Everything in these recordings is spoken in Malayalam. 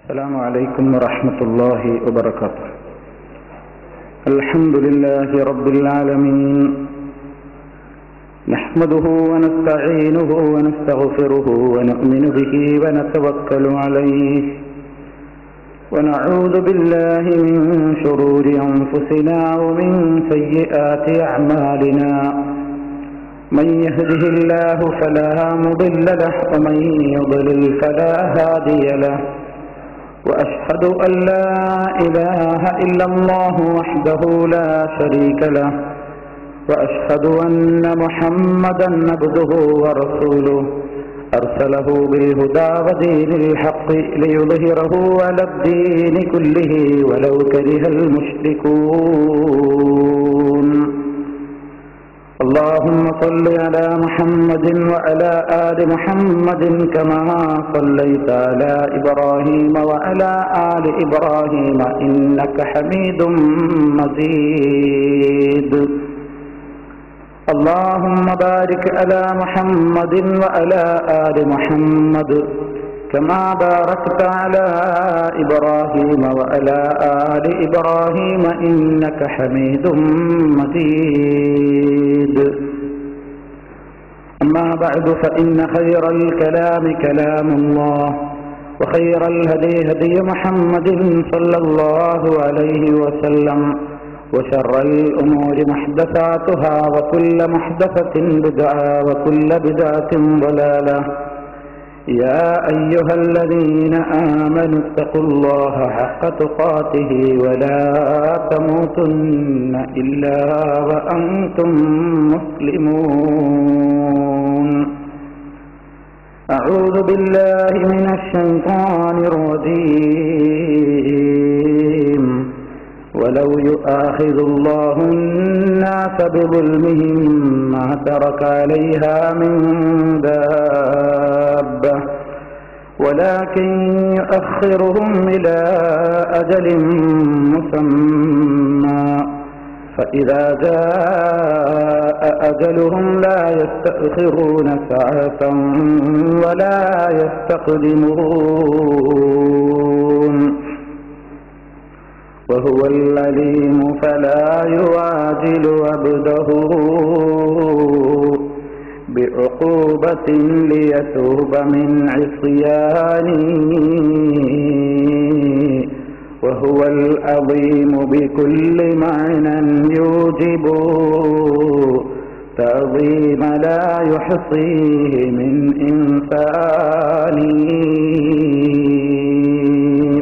السلام عليكم ورحمة الله وبركاته الحمد لله رب العالمين نحمده ونستعينه ونستغفره ونؤمن به ونتوكل عليه ونعوذ بالله من شرور أنفسنا ومن سيئات أعمالنا من يهده الله فلا مضل له ومن يضلل فلا هادي له وأشهد أن لا إله إلا الله وحده لا شريك له وأشهد أن محمدا عبده ورسوله أرسله بالهدى ودين الحق ليظهره على الدين كله ولو كره المشركون اللهم صل على محمد وعلى آل محمد كما صليت على إبراهيم وعلى آل إبراهيم إنك حميد مجيد اللهم بارك على محمد وعلى آل محمد كما باركت على إبراهيم وعلى آل إبراهيم إنك حميد مجيد أما بعد فإن خير الكلام كلام الله وخير الهدي هدي محمد صلى الله عليه وسلم وشر الأمور محدثاتها وكل محدثة بدعة وكل بدعة ضلالة يا أيها الذين آمنوا اتقوا الله حق تقاته ولا تموتن إلا وأنتم مسلمون أعوذ بالله من الشيطان الرجيم ولو يؤاخذ الله الناس بظلمهم ما ترك عليها من دابة ولكن يؤخرهم إلى أجل مسمى فإذا جاء أجلهم لا يستأخرون ساعة ولا يستقدمون وهو العليم فلا يواجل عبده بعقوبة ليتوب من عصيانه وهو العظيم بكل معنى يوجب تعظيم لا يحصيه من إنسان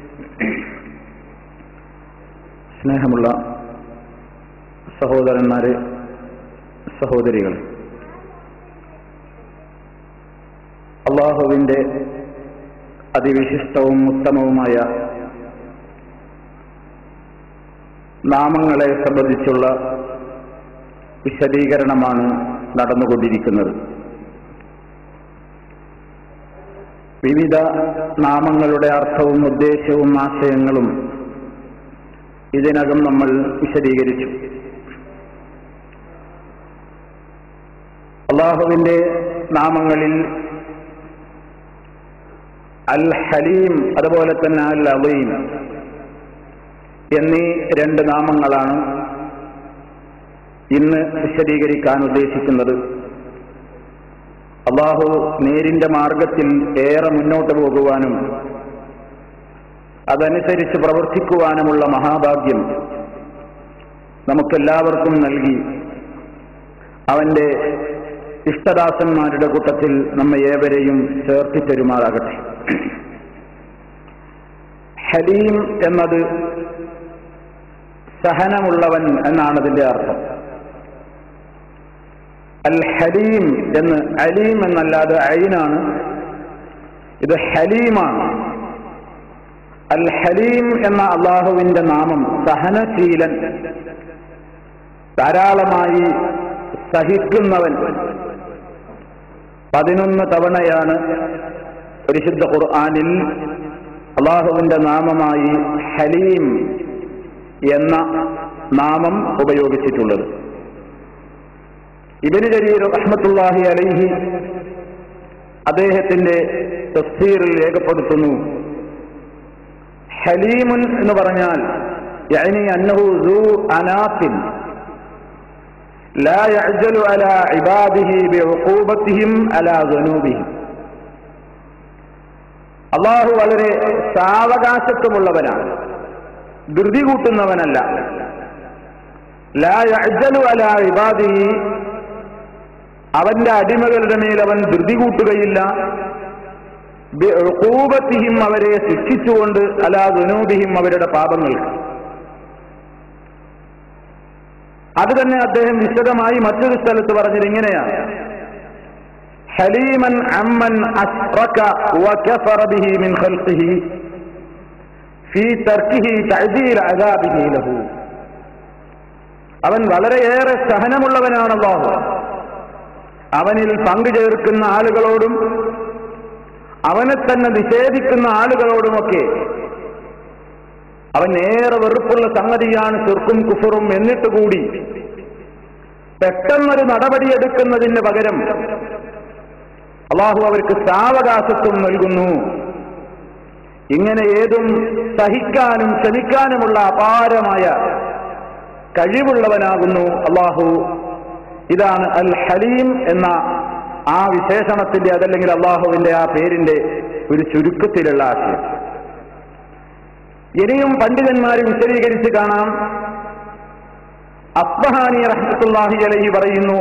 സ്നേഹമുള്ള സഹോദരന്മാരെ സഹോദരികൾ അള്ളാഹുവിന്റെ അതിവിശിഷ്ടവും ഉത്തമവുമായ നാമങ്ങളെ സംബന്ധിച്ചുള്ള വിശദീകരണമാണ് നടന്നുകൊണ്ടിരിക്കുന്നത് വിവിധ നാമങ്ങളുടെ അർത്ഥവും ഉദ്ദേശ്യവും ആശയങ്ങളും ഇതിനകം നമ്മൾ വിശദീകരിച്ചു അള്ളാഹുവിന്റെ നാമങ്ങളിൽ അൽ ഹലീം അതുപോലെ തന്നെ അൽ അലീം എന്നീ രണ്ട് നാമങ്ങളാണ് ഇന്ന് വിശദീകരിക്കാൻ ഉദ്ദേശിക്കുന്നത് അള്ളാഹു നേരിന്റെ മാർഗത്തിൽ ഏറെ മുന്നോട്ട് പോകുവാനും അതനുസരിച്ച് പ്രവർത്തിക്കുവാനുമുള്ള മഹാഭാഗ്യം നമുക്കെല്ലാവർക്കും നൽകി അവന്റെ ഇഷ്ടദാസന്മാരുടെ കൂട്ടത്തിൽ നമ്മെ ഏവരെയും ചേർത്തി തരുമാറാകട്ടെ ഹലീം എന്നത് സഹനമുള്ളവൻ എന്നാണ് അതിന്റെ അർത്ഥം അൽ ഹലീം എന്ന് അലീം എന്നല്ലാതെ അയിനാണ് ഇത് ഹലീമാണ് അൽ ഹലീം എന്ന അള്ളാഹുവിന്റെ നാമം സഹനശീലൻ ധാരാളമായി സഹിക്കുന്നവൻ പതിനൊന്ന് തവണയാണ് പരിശുദ്ധ ഖുർആാനിൽ അള്ളാഹുവിന്റെ നാമമായി ഹലീം എന്ന നാമം ഉപയോഗിച്ചിട്ടുള്ളത് ഇബിന് ജരീർ റഹ്മത്തുല്ലാഹി അലൈഹി അദ്ദേഹത്തിന്റെ തഫ്സീറിൽ രേഖപ്പെടുത്തുന്നു ഹലീമുൻ എന്ന് പറഞ്ഞാൽ يعني أنه ذو أناف لا يعجل على عباده بعقوبتهم على ذنوبهم അള്ളാഹു വളരെ സാവകാശത്വമുള്ളവനാണ് ധൃതി കൂട്ടുന്നവനല്ല ലാ യഅ്ജലു അലാ ഇബാദിഹി അവന്റെ അടിമകളുടെ മേൽ അവൻ ധൃതി കൂട്ടുകയില്ല ബിഉഖൂബത്തിഹിം അവരെ ശിക്ഷിച്ചുകൊണ്ട് അലാ ദുനൂബിഹിം അവരുടെ പാപങ്ങൾക്ക് അത് തന്നെ അദ്ദേഹം വിശദമായി മറ്റൊരു സ്ഥലത്ത് പറഞ്ഞത് ഇങ്ങനെയാണ് ഹലീമൻ അമ്മൻ അസ്റക വകഫറ ബിഹി മിൻ ഖൽഖിഹി ഫീ തർക്കിഹി തഅദീൽ അദാബിഹി ലഹു അവൻ വളരെയേറെ സഹനമുള്ളവനാണ് അല്ലാഹു അവനിൽ പങ്കുചേർക്കുന്ന ആളുകളോടും അവനെ തന്നെ നിഷേധിക്കുന്ന ആളുകളോടുമൊക്കെ അവൻ ഏറെ വെറുപ്പുള്ള സംഗതിയാണ് ചെറുക്കും കുഫറും എന്നിട്ട് കൂടി പെട്ടെന്നൊരു നടപടിയെടുക്കുന്നതിന് പകരം അള്ളാഹു അവർക്ക് സാവകാശത്വം നൽകുന്നു ഇങ്ങനെ ഏതും സഹിക്കാനും ക്ഷമിക്കാനുമുള്ള അപാരമായ കഴിവുള്ളവനാകുന്നു അള്ളാഹു ഇതാണ് അൽ ഹലീം എന്ന ആ വിശേഷണത്തിന്റെ അതല്ലെങ്കിൽ അള്ളാഹുവിന്റെ ആ പേരിന്റെ ഒരു ചുരുക്കത്തിലുള്ള ആശയം ഇനിയും പണ്ഡിതന്മാർ വിശദീകരിച്ച് കാണാം അസ്ബഹാനി റഹ്മത്തുല്ലാഹി അലഹി പറയുന്നു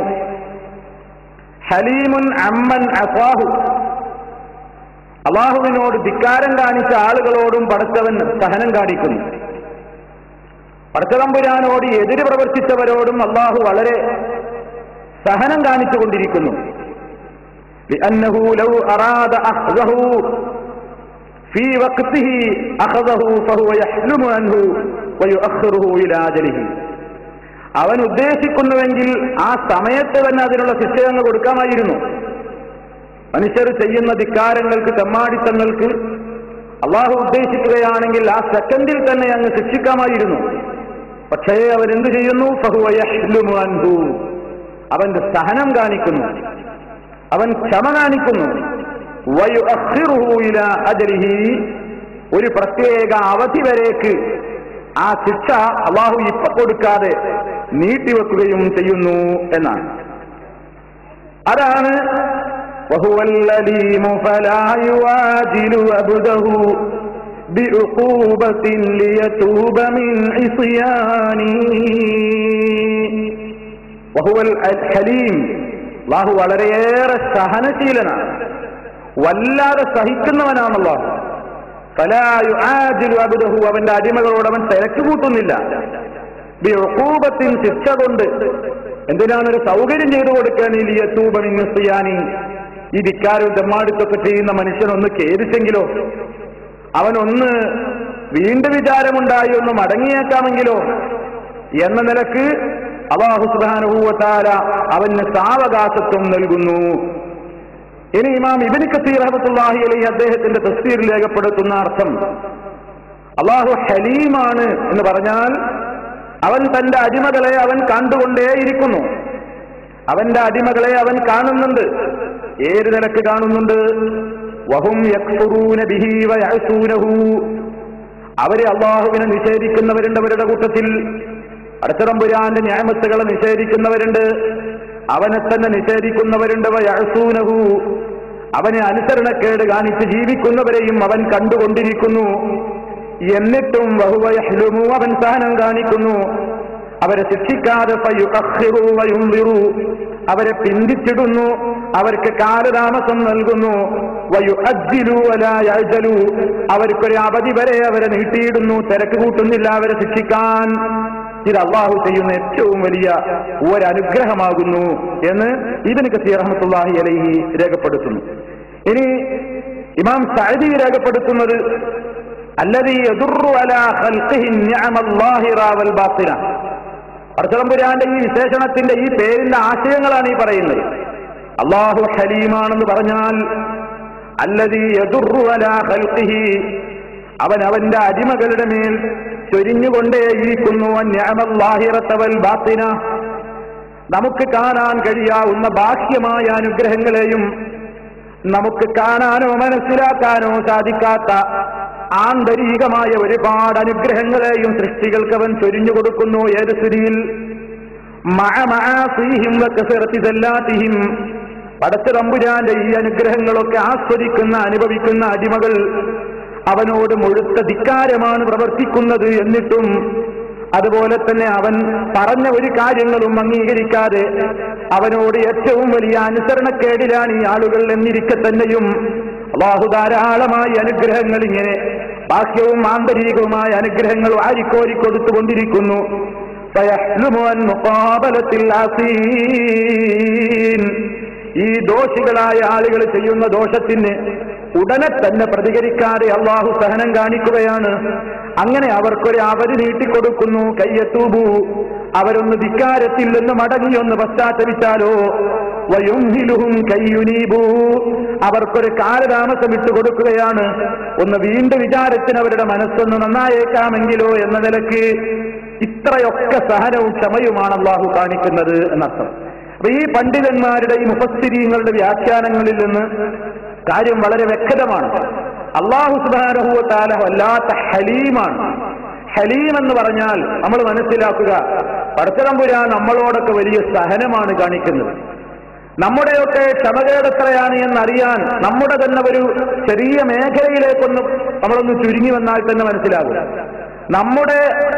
ഹലീമുൻ അമ്മൻ അസാഹു അള്ളാഹുവിനോട് ധിക്കാരം കാണിച്ച ആളുകളോടും പടച്ചവൻ സഹനം കാണിക്കുന്നു പടച്ചതമ്പുരാനോട് എതിര് പ്രവർത്തിച്ചവരോടും അള്ളാഹു വളരെ സഹനം കാണിച്ചുകൊണ്ടിരിക്കുന്നു لأنه لو أراد أخذه في وقته أخذه فهو يحلم عنه ويؤخره إلى أجله അവൻ ഉദ്ദേശിക്കുന്നുവെങ്കിൽ ആ സമയത്ത് തന്നെ അതിനുള്ള ശിക്ഷയങ്ങ് കൊടുക്കാമായിരുന്നു മനുഷ്യർ ചെയ്യുന്ന ധിക്കാരങ്ങൾക്ക് തെമ്മാടിത്തങ്ങൾക്ക് അള്ളാഹു ഉദ്ദേശിക്കുകയാണെങ്കിൽ ആ സെക്കൻഡിൽ തന്നെ അങ്ങ് ശിക്ഷിക്കാമായിരുന്നു പക്ഷേ അവൻ എന്തു ചെയ്യുന്നു ഫഹുവയഹ്ലുമു അൻഹു അവന്റെ സഹനം കാണിക്കുന്നു അവൻ ക്ഷമ കാണിക്കുന്നു വയുഅഖിറുഹു ഇലാ അജലിഹി ഒരു പ്രത്യേക അവധി വരേക്ക് ആ ശിക്ഷ അള്ളാഹു ഇപ്പൊ കൊടുക്കാതെ നീട്ടിവെക്കുകയും ചെയ്യുന്നു എന്നാണ് അതാണ് وهو الأليم فلا يواجل عبده بعقوبة ليتوب من عصيانه وهو الحليم അള്ളാഹു വളരെയേറെ സഹനശീലനാണ് വല്ലാതെ സഹിക്കുന്നവനാണ് അള്ളാഹു ഫലായു ആജിലു അബുദഹു അവന്റെ അടിമകളോട് അവൻ തിരക്ക് കൂട്ടുന്നില്ല ബിഅഖൂബത്തിൻ ശിക്ഷ കൊണ്ട് എന്തിനാണ് ഒരു സൗകര്യം ചെയ്തു കൊടുക്കാൻ ഈ ലിയത്തൂബിയാനി ഈ ധിക്കാരവും തെമ്മാടിത്തൊക്കെ ചെയ്യുന്ന മനുഷ്യനൊന്ന് ഖേദിച്ചെങ്കിലോ അവനൊന്ന് വീണ്ടും വിചാരമുണ്ടായി ഒന്ന് മടങ്ങിയേക്കാമെങ്കിലോ എന്ന നിലക്ക് അള്ളാഹു സുബാനുഭൂവത്താല അവന് സാവകാശത്വം നൽകുന്നു ഇനി ഇമാം ഇബിന് കസീർ അഹമ്മത്തുല്ലാഹി അലി അദ്ദേഹത്തിന്റെ തസ്തീറിൽ രേഖപ്പെടുത്തുന്ന അർത്ഥം അള്ളാഹു ഹലീമാണ് എന്ന് പറഞ്ഞാൽ അവൻ തന്റെ അടിമകളെ അവൻ കണ്ടുകൊണ്ടേയിരിക്കുന്നു അവന്റെ അടിമകളെ അവൻ കാണുന്നുണ്ട് ഏത് നിലക്ക് കാണുന്നുണ്ട് വഹും യക്ഫുറൂന ബിഹി വയഅസൂനഹു അവരെ അള്ളാഹുവിനെ നിഷേധിക്കുന്നവരുണ്ട് അവരുടെ കൂട്ടത്തിൽ അടച്ചറമ്പുരാന്റെ ന്യായമത്തുകളെ നിഷേധിക്കുന്നവരുണ്ട് അവനെ തന്നെ നിഷേധിക്കുന്നവരുണ്ട് വയഅസൂനഹു അവനെ അനുസരണക്കേട് കാണിച്ച് ജീവിക്കുന്നവരെയും അവൻ കണ്ടുകൊണ്ടിരിക്കുന്നു എന്നിട്ടും വഹുവയഹ്ലുമു അവൻ സഹനം കാണിക്കുന്നു അവരെ ശിക്ഷിക്കാതെ ഫയുഅഖിറു വയുംദിറു അവരെ പിന്തിച്ചിടുന്നു അവർക്ക് കാലതാമസം നൽകുന്നു വയുഅജ്ജിലു വലാ യഅ്ജലു അവർക്കൊരു അവധി വരെ അവരെ നീട്ടിയിടുന്നു തിരക്ക് കൂട്ടുന്നില്ല അവരെ ശിക്ഷിക്കാൻ ഇത് അള്ളാഹു ചെയ്യുന്ന ഏറ്റവും വലിയ ഒരനുഗ്രഹമാകുന്നു എന്ന് ഇബിന് കസീർ റഹ്മത്തുള്ളാഹി അലൈഹി രേഖപ്പെടുത്തുന്നു ഇനി ഇമാം സഅദി രേഖപ്പെടുത്തുന്നത് الذي يضر على خلقه النعم الظاهرة والباطنة പടച്ചതമ്പുരാന്റെ ഈ വിശേഷണത്തിന്റെ ഈ പേരിന്റെ ആശയങ്ങളാണ് ഈ പറയുന്നത് അള്ളാഹു ഹലീമാണെന്ന് പറഞ്ഞാൽ അല്ലതി യദുറു അലാ ഖൽഖിഹി അവൻ അവന്റെ അടിമകളുടെ മേൽ ചൊരിഞ്ഞുകൊണ്ടേയിരിക്കുന്നു അന്യാമല്ലാഹിറത്തവൽ ബാത്തിന നമുക്ക് കാണാൻ കഴിയാവുന്ന ബാഹ്യമായ അനുഗ്രഹങ്ങളെയും നമുക്ക് കാണാനോ മനസ്സിലാക്കാനോ സാധിക്കാത്ത ആന്തരികമായ ഒരുപാട് അനുഗ്രഹങ്ങളെയും സൃഷ്ടികൾക്ക് അവൻ ചൊരിഞ്ഞു കൊടുക്കുന്നു ഏത് സ്ഥിതിയിൽ മഴമഴീഹിം പടച്ച തമ്പുരാന്റെ ഈ അനുഗ്രഹങ്ങളൊക്കെ ആസ്വദിക്കുന്ന അനുഭവിക്കുന്ന അടിമകൾ അവനോട് മുഴുത്ത ധിക്കാരമാണ് പ്രവർത്തിക്കുന്നത് എന്നിട്ടും അതുപോലെ തന്നെ അവൻ പറഞ്ഞ ഒരു കാര്യങ്ങളും അംഗീകരിക്കാതെ അവനോട് ഏറ്റവും വലിയ അനുസരണക്കേടിലാണ് ഈ ആളുകൾ എന്നിരിക്കെ തന്നെയും അള്ളാഹു ധാരാളമായ അനുഗ്രഹങ്ങൾ ഇങ്ങനെ ബാഹ്യവും ആന്തരികവുമായ അനുഗ്രഹങ്ങൾ വാരിക്കോരി കൊടുത്തുകൊണ്ടിരിക്കുന്നു فيحلم عن مقابلة العصين ഈ ദോഷികളായ ആളുകൾ ചെയ്യുന്ന ദോഷത്തിന് ഉടനെ തന്നെ പ്രതികരിക്കാതെ അള്ളാഹു സഹനം കാണിക്കുകയാണ് അങ്ങനെ അവർക്കൊരു അവധി നീട്ടിക്കൊടുക്കുന്നു കയ്യത്തൂബു അവരൊന്ന് ധിക്കാരത്തിൽ നിന്ന് മടങ്ങി ഒന്ന് പശ്ചാത്തപിച്ചാലോ വയുംഹിലുഹും കയ്യുനീബൂ അവർക്കൊരു കാലതാമസം ഇട്ടുകൊടുക്കുകയാണ് ഒന്ന് വീണ്ടും വിചാരത്തിന് അവരുടെ മനസ്സൊന്ന് നന്നായേക്കാമെങ്കിലോ എന്ന നിലയ്ക്ക് ഇത്രയൊക്കെ സഹനവും ക്ഷമയുമാണ് അള്ളാഹു കാണിക്കുന്നത് എന്നർത്ഥം അപ്പൊ ഈ പണ്ഡിതന്മാരുടെ ഈ മുഫസ്സിരീങ്ങളുടെ വ്യാഖ്യാനങ്ങളിൽ നിന്ന് കാര്യം വളരെ വ്യക്തമാണ് അള്ളാഹു സുബാനഹുവത്താല വല്ലാത്ത ഹലീമാണ് ഹലീം എന്ന് പറഞ്ഞാൽ നമ്മൾ മനസ്സിലാക്കുക പടച്ചതമ്പുരാൻ നമ്മളോടൊക്കെ വലിയ സഹനമാണ് കാണിക്കുന്നത് നമ്മുടെയൊക്കെ ക്ഷമകേട് എത്രയാണ് എന്നറിയാൻ നമ്മുടെ തന്നെ ഒരു ചെറിയ മേഖലയിലേക്കൊന്ന് നമ്മളൊന്ന് ചുരുങ്ങി വന്നാൽ തന്നെ മനസ്സിലാകും നമ്മുടെ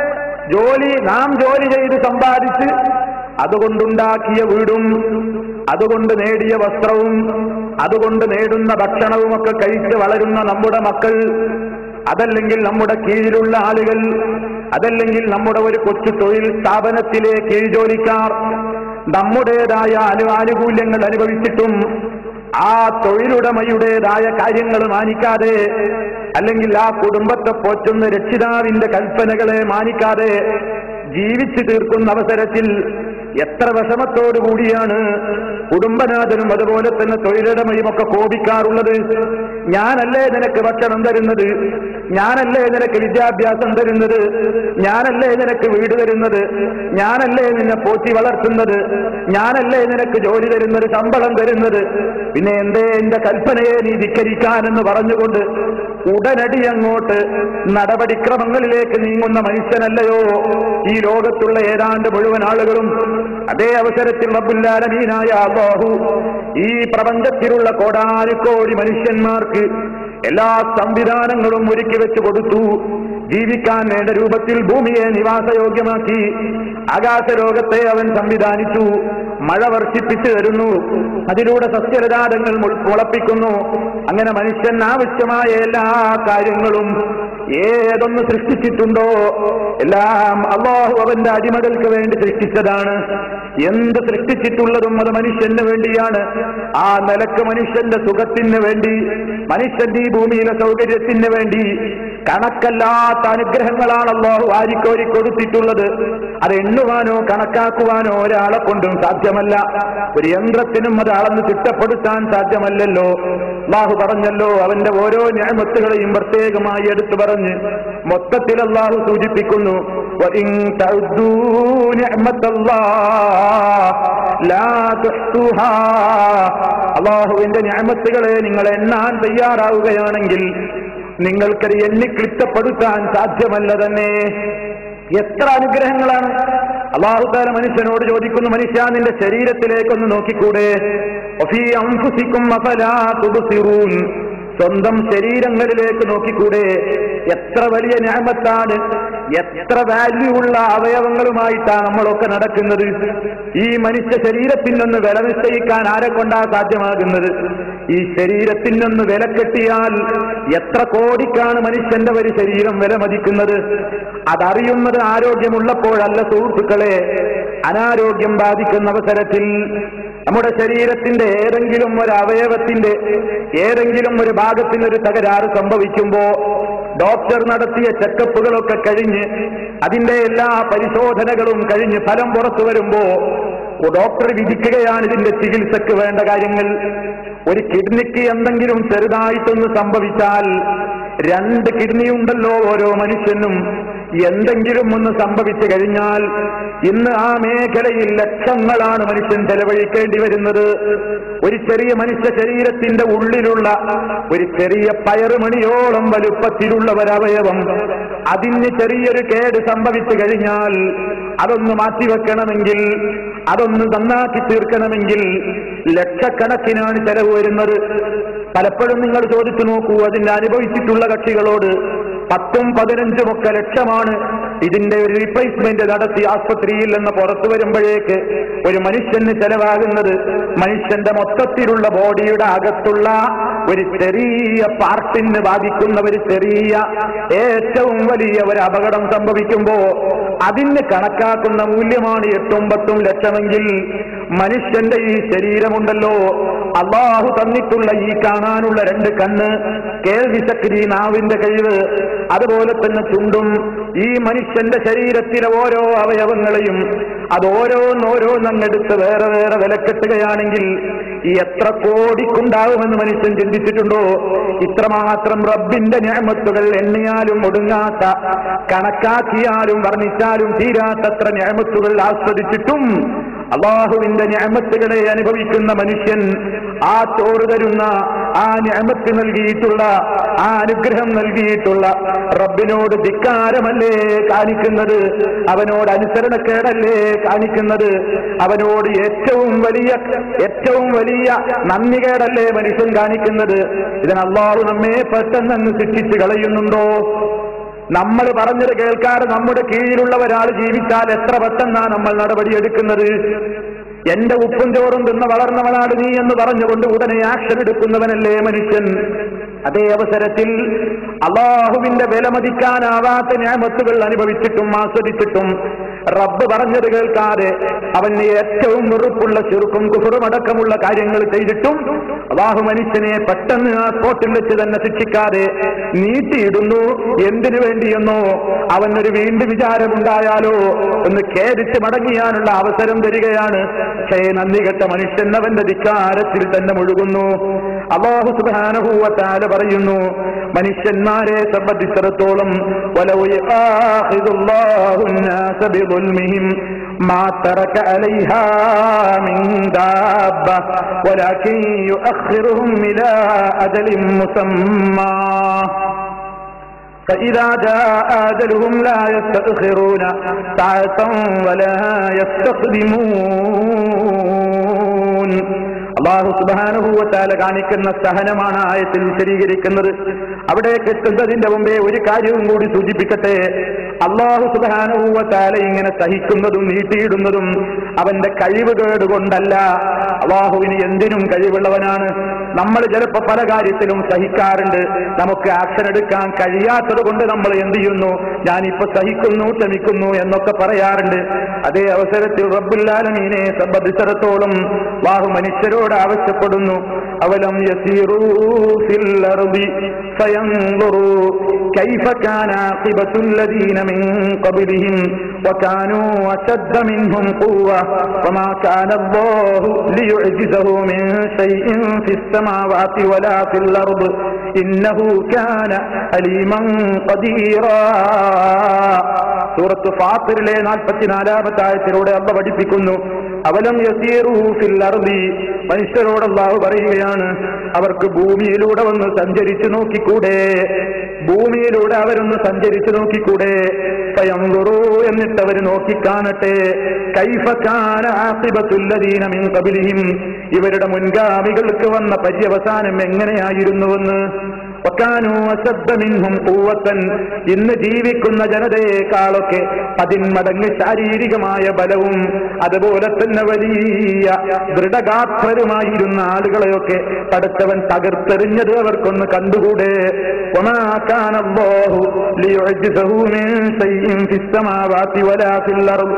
ജോലി നാം ജോലി ചെയ്ത് സമ്പാദിച്ച് അതുകൊണ്ടുണ്ടാക്കിയ വീടും അതുകൊണ്ട് നേടിയ വസ്ത്രവും അതുകൊണ്ട് നേടുന്ന ഭക്ഷണവുമൊക്കെ കഴിച്ച് വളരുന്ന നമ്മുടെ മക്കൾ അതല്ലെങ്കിൽ നമ്മുടെ കീഴിലുള്ള ആളുകൾ അതല്ലെങ്കിൽ നമ്മുടെ ഒരു കൊച്ചു തൊഴിൽ സ്ഥാപനത്തിലെ കീഴ് ജോലിക്കാർ നമ്മുടേതായ അനു ആനുകൂല്യങ്ങൾ അനുഭവിച്ചിട്ടും ആ തൊഴിലുടമയുടേതായ കാര്യങ്ങൾ മാനിക്കാതെ അല്ലെങ്കിൽ ആ കുടുംബത്തെ പോറ്റുന്ന രക്ഷിതാവിന്റെ കൽപ്പനകളെ മാനിക്കാതെ ജീവിച്ചു തീർക്കുന്ന അവസരത്തിൽ എത്ര വിഷമത്തോടു കൂടിയാണ് കുടുംബനാഥനും അതുപോലെ തന്നെ തൊഴിലുടമയും ഒക്കെ കോപിക്കാറുള്ളത് ഞാനല്ലേ നിനക്ക് ഭക്ഷണം തരുന്നത് ഞാനല്ലേ നിനക്ക് വിദ്യാഭ്യാസം തരുന്നത് ഞാനല്ലേ നിനക്ക് വീട് തരുന്നത് ഞാനല്ലേ നിന്നെ പോറ്റി വളർത്തുന്നത് ഞാനല്ലേ നിനക്ക് ജോലി തരുന്നത് ശമ്പളം തരുന്നത് പിന്നെ എന്തേ എന്റെ കൽപ്പനയെ നീ ധിക്കരിക്കാനെന്ന് പറഞ്ഞുകൊണ്ട് ഉടനടി അങ്ങോട്ട് നടപടിക്രമങ്ങളിലേക്ക് നീങ്ങുന്ന മനുഷ്യനല്ലയോ ഈ ലോകത്തുള്ള ഏതാണ്ട് മുഴുവൻ ആളുകളും അതേ അവസരത്തിൽ റബ്ബുല്ലാലമീനായ അല്ലാഹു ഈ പ്രപഞ്ചത്തിലുള്ള കോടാനുകോടി മനുഷ്യന്മാർക്ക് എല്ലാ സംവിധാനങ്ങളും ഒരുക്കി വെച്ച് കൊടുത്തു ജീവിക്കാൻ വേണ്ട രൂപത്തിൽ ഭൂമിയെ നിവാസയോഗ്യമാക്കി ആകാശലോകത്തെ അവൻ സംവിധാനിച്ചു മഴ വർഷിപ്പിച്ചു തരുന്നു അതിലൂടെ സസ്യലതാരങ്ങൾ മുളപ്പിക്കുന്നു അങ്ങനെ മനുഷ്യൻ ആവശ്യമായ എല്ലാ കാര്യങ്ങളും ഏതൊന്ന് സൃഷ്ടിച്ചിട്ടുണ്ടോ എല്ലാം അള്ളാഹു അവന്റെ അടിമകൾക്ക് വേണ്ടി സൃഷ്ടിച്ചതാണ് എന്ത് സൃഷ്ടിച്ചിട്ടുള്ളതും അത് മനുഷ്യന് വേണ്ടിയാണ് ആ നിലക്ക് മനുഷ്യന്റെ സുഖത്തിന് വേണ്ടി മനുഷ്യന്റെ ഈ ഭൂമിയിലെ സൗകര്യത്തിന് വേണ്ടി കണക്കല്ലാത്ത അനുഗ്രഹങ്ങളാണ് അള്ളാഹു വാരിക്കോരി കൊടുത്തിട്ടുള്ളത് അത് എണ്ണുവാനോ കണക്കാക്കുവാനോ ഒരാളെ കൊണ്ടും സാധ്യമല്ല ഒരു യന്ത്രത്തിനും അത് അളന്ന് ചിട്ടപ്പെടുത്താൻ സാധ്യമല്ലല്ലോ അള്ളാഹു പറഞ്ഞല്ലോ അവന്റെ ഓരോ ഞാമത്തുകളെയും പ്രത്യേകമായി എടുത്തു പറഞ്ഞ് മൊത്തത്തിൽ അള്ളാഹു സൂചിപ്പിക്കുന്നു وَإِن تَعُدُّوا نِعْمَةَ اللَّهِ لَا تُحْصُوهَا അള്ളാഹുവിന്റെ ഞാമത്തുകളെ നിങ്ങൾ എണ്ണാൻ തയ്യാറാവുകയാണെങ്കിൽ നിങ്ങൾക്കത് എണ്ണി ക്ലിപ്തപ്പെടുത്താൻ സാധ്യമല്ല തന്നെ എത്ര അനുഗ്രഹങ്ങളാണ് അള്ളാഹുദാല മനുഷ്യനോട് ചോദിക്കുന്നു മനുഷ്യ നിന്റെ ശരീരത്തിലേക്കൊന്ന് നോക്കിക്കൂടെ ഒഫീ അംഫുസിക്കും അഫലാ തുബ്സിറൂൻ സ്വന്തം ശരീരങ്ങളിലേക്ക് നോക്കിക്കൂടെ എത്ര വലിയ ഞാമത്താണ് എത്ര വാല്യൂ ഉള്ള അവയവങ്ങളുമായിട്ടാണ് നമ്മളൊക്കെ നടക്കുന്നത് ഈ മനുഷ്യ ശരീരത്തിനൊന്ന് വില നിശ്ചയിക്കാൻ ആരെ കൊണ്ടാ സാധ്യമാകുന്നത് ഈ ശരീരത്തിനൊന്ന് വില കെട്ടിയാൽ എത്ര കോടിക്കാണ് മനുഷ്യന്റെ ഒരു ശരീരം വില മതിക്കുന്നത് അതറിയുന്നത് ആരോഗ്യമുള്ളപ്പോഴല്ല സുഹൃത്തുക്കളെ അനാരോഗ്യം ബാധിക്കുന്ന അവസരത്തിൽ നമ്മുടെ ശരീരത്തിന്റെ ഏതെങ്കിലും ഒരു അവയവത്തിന്റെ ഏതെങ്കിലും ഒരു ഭാഗത്തിന് ഒരു തകരാറ് സംഭവിക്കുമ്പോ ഡോക്ടർ നടത്തിയ ചെക്കപ്പുകളൊക്കെ കഴിഞ്ഞ് അതിന്റെ എല്ലാ പരിശോധനകളും കഴിഞ്ഞ് ഫലം പുറത്തു വരുമ്പോ ഡോക്ടർ വിധിക്കുകയാണ് ഇതിന്റെ ചികിത്സക്ക് വേണ്ട കാര്യങ്ങൾ ഒരു കിഡ്നിക്ക് എന്തെങ്കിലും ചെറുതായിട്ടൊന്ന് സംഭവിച്ചാൽ രണ്ട് കിഡ്നി ഉണ്ടല്ലോ ഓരോ മനുഷ്യനും എന്തെങ്കിലും ഒന്ന് സംഭവിച്ചു കഴിഞ്ഞാൽ ഇന്ന് ആ മേഖലയിൽ ലക്ഷങ്ങളാണ് മനുഷ്യൻ ചെലവഴിക്കേണ്ടി വരുന്നത് ഒരു ചെറിയ മനുഷ്യ ശരീരത്തിന്റെ ഉള്ളിലുള്ള ഒരു ചെറിയ പയറുമണിയോളം വലുപ്പത്തിലുള്ള ഒരവയവം അതിന് ചെറിയൊരു കേട് സംഭവിച്ചു കഴിഞ്ഞാൽ അതൊന്ന് മാറ്റിവെക്കണമെങ്കിൽ അതൊന്ന് നന്നാക്കി തീർക്കണമെങ്കിൽ ലക്ഷക്കണക്കിനാണ് ചെലവ് വരുന്നത് പലപ്പോഴും നിങ്ങൾ ചോദിച്ചു നോക്കൂ അതിന്റെ അനുഭവിച്ചിട്ടുള്ള കക്ഷികളോട് പത്തും പതിനഞ്ചും ഒക്കെ ലക്ഷമാണ് ഇതിന്റെ ഒരു റീപ്ലേസ്മെന്റ് നടത്തി ആസ്പത്രിയിൽ നിന്ന് പുറത്തു വരുമ്പോഴേക്ക് ഒരു മനുഷ്യന് ചെലവാകുന്നത് മനുഷ്യന്റെ മൊത്തത്തിലുള്ള ബോഡിയുടെ അകത്തുള്ള ഒരു ചെറിയ പാർട്ടിന് ബാധിക്കുന്ന ഒരു ചെറിയ ഏറ്റവും വലിയ ഒരു അപകടം സംഭവിക്കുമ്പോ അതിന് കണക്കാക്കുന്ന മൂല്യമാണ് എട്ടും പത്തും ലക്ഷമെങ്കിൽ മനുഷ്യന്റെ ഈ ശരീരമുണ്ടല്ലോ അള്ളാഹു തന്നിട്ടുള്ള ഈ കാണാനുള്ള രണ്ട് കണ്ണ് കേൾവി ശക്തി നാവിന്റെ കഴിവ് അതുപോലെ തന്നെ ചുണ്ടും ഈ മനുഷ്യന്റെ ശരീരത്തിലെ ഓരോ അവയവങ്ങളെയും അത് ഓരോന്നോരോന്നങ്ങെടുത്ത് വേറെ വേറെ വിലക്കെട്ടുകയാണെങ്കിൽ ഈ എത്ര കോടിക്കുണ്ടാവുമെന്ന് മനുഷ്യൻ ചിന്തിച്ചിട്ടുണ്ടോ ഇത്രമാത്രം റബ്ബിന്റെ ഞാമത്തുകൾ എണ്ണിയാലും ഒടുങ്ങാത്ത കണക്കാക്കിയാലും വർണ്ണിച്ചാലും തീരാത്തത്ര ഞാമത്തുകൾ ആസ്വദിച്ചിട്ടും അള്ളാഹുവിന്റെ ഞാമത്തുകളെ അനുഭവിക്കുന്ന മനുഷ്യൻ ആ ചോറ് തരുന്ന ആ ഞാമത്ത് നൽകിയിട്ടുള്ള ആ അനുഗ്രഹം നൽകിയിട്ടുള്ള റബ്ബിനോട് ധിക്കാരമല്ലേ കാണിക്കുന്നത് അവനോട് അനുസരണക്കേടല്ലേ കാണിക്കുന്നത് അവനോട് ഏറ്റവും വലിയ ഏറ്റവും വലിയ നന്ദികേടല്ലേ മനുഷ്യൻ കാണിക്കുന്നത് ഇതിന് അള്ളാഹു നമ്മെ പെട്ടെന്ന് ശിക്ഷിച്ച് കളയുന്നുണ്ടോ നമ്മൾ പറഞ്ഞത് കേൾക്കാതെ നമ്മുടെ കീഴിലുള്ള ഒരാൾ ജീവിച്ചാൽ എത്ര പെട്ടെന്നാണ് നമ്മൾ നടപടിയെടുക്കുന്നത് എന്റെ ഉപ്പും ചോറും തിന്ന വളർന്നവനാണ് നീ എന്ന് പറഞ്ഞുകൊണ്ട് ഉടനെ ആക്ഷൻ എടുക്കുന്നവനല്ലേ മനുഷ്യൻ അതേ അവസരത്തിൽ അള്ളാഹുവിന്റെ വിലമതിക്കാനാവാത്ത ഞാമത്തുകൾ അനുഭവിച്ചിട്ടും ആസ്വദിച്ചിട്ടും റബ്ബ് പറഞ്ഞത് കേൾക്കാതെ അവന് ഏറ്റവും വെറുപ്പുള്ള ചെറുക്കും കുഫറും അടക്കമുള്ള കാര്യങ്ങൾ ചെയ്തിട്ടും അള്ളാഹു മനുഷ്യനെ പെട്ടെന്ന് ആ സ്പോട്ടിൽ വെച്ച് തന്നെ ശിക്ഷിക്കാതെ നീട്ടിയിടുന്നു എന്തിനു വേണ്ടിയെന്നോ അവനൊരു വീണ്ടും വിചാരമുണ്ടായാലോ ഒന്ന് ഖേദിച്ച് മടങ്ങിയാനുള്ള അവസരം തരികയാണ് പക്ഷേ നന്ദി കെട്ട മനുഷ്യൻ അവന്റെ ധിക്കാരത്തിൽ തന്നെ മുഴുകുന്നു അള്ളാഹു സുബാനഹൂവത്താല പറയുന്നു മനുഷ്യന്മാരെ സംബന്ധിച്ചിടത്തോളം വലൗ യഖാഖിദുല്ലാഹു الناس بظلمهم ما ترك عليها من دابة ولكن يؤخرهم إلى أجل مسمى فإذا جاء أجلهم لا يستأخرون ساعة ولا يستقدمون അള്ളാഹു സുബാനുഭൂവത്താല കാണിക്കുന്ന സഹനമാണ് ആയത്തിൽ വിശദീകരിക്കുന്നത് അവിടേക്ക് എത്തുന്നതിന്റെ മുമ്പേ ഒരു കാര്യവും കൂടി സൂചിപ്പിക്കട്ടെ അള്ളാഹു സുബാനുഭൂവത്താല ഇങ്ങനെ സഹിക്കുന്നതും നീട്ടിയിടുന്നതും അവന്റെ കഴിവുകേട് കൊണ്ടല്ല അള്ളാഹുവിന് എന്തിനും കഴിവുള്ളവനാണ് നമ്മൾ ചിലപ്പോ പല കാര്യത്തിലും സഹിക്കാറുണ്ട് നമുക്ക് ആക്ഷൻ എടുക്കാൻ കഴിയാത്തത് കൊണ്ട് നമ്മൾ എന്ത് ചെയ്യുന്നു ഞാനിപ്പോ സഹിക്കുന്നു ക്ഷമിക്കുന്നു എന്നൊക്കെ പറയാറുണ്ട് അതേ അവസരത്തിൽ റബ്ബുല്ലാലമീനെ സംബന്ധിച്ചിടത്തോളം ബാഹു മനുഷ്യരോട് ആവശ്യപ്പെടുന്നു അവലം യസീറൂ ഫിൽ അർദി ഫയൻദുറൂ കൈഫ കാന ആഖിബത്തു الذين من قبلهم وكانوا أشد منهم قوة وما كان الله ليعجزه من شيء في السماوات ولا في الأرض إنه كان أليما قديرا സൂറത്ത് ഫാത്തിറിലെ നാൽപ്പത്തിനാലാമത്തെ ആയത്തിലൂടെ അള്ള പഠിപ്പിക്കുന്നു അവലം യസീറൂ ഫിൽ അർദി മനുഷ്യരോട് അള്ളാഹു പറയുകയാണ് അവർക്ക് ഭൂമിയിലൂടെ വന്ന് സഞ്ചരിച്ചു നോക്കിക്കൂടെ ഭൂമിയിലൂടെ അവരൊന്ന് സഞ്ചരിച്ചു നോക്കിക്കൂടെ സ്വയം എന്നിട്ട് അവർ നോക്കിക്കാണട്ടെ കൈഫക്കാന ആസിബത്തുല്ലദീന മിൻ ഖബിലിഹിം ഇവരുടെ മുൻഗാമികൾക്ക് വന്ന പര്യവസാനം എങ്ങനെയായിരുന്നുവെന്ന് വക്കാനു അശബ്ദ മിൻഹും കൂവത്തൻ ഇന്ന് ജീവിക്കുന്ന ജനതയെക്കാളൊക്കെ പതിന്മടങ്ങ് ശാരീരികമായ ബലവും അതുപോലെ തന്നെ വലിയ ദൃഢഗാത്രരുമായിരുന്ന ആളുകളെയൊക്കെ പടച്ചവൻ തകർത്തെറിഞ്ഞത് അവർക്കൊന്ന് കണ്ടുകൂടെ وما كان الله ليعجزه من شيء في السماوات ولا في الأرض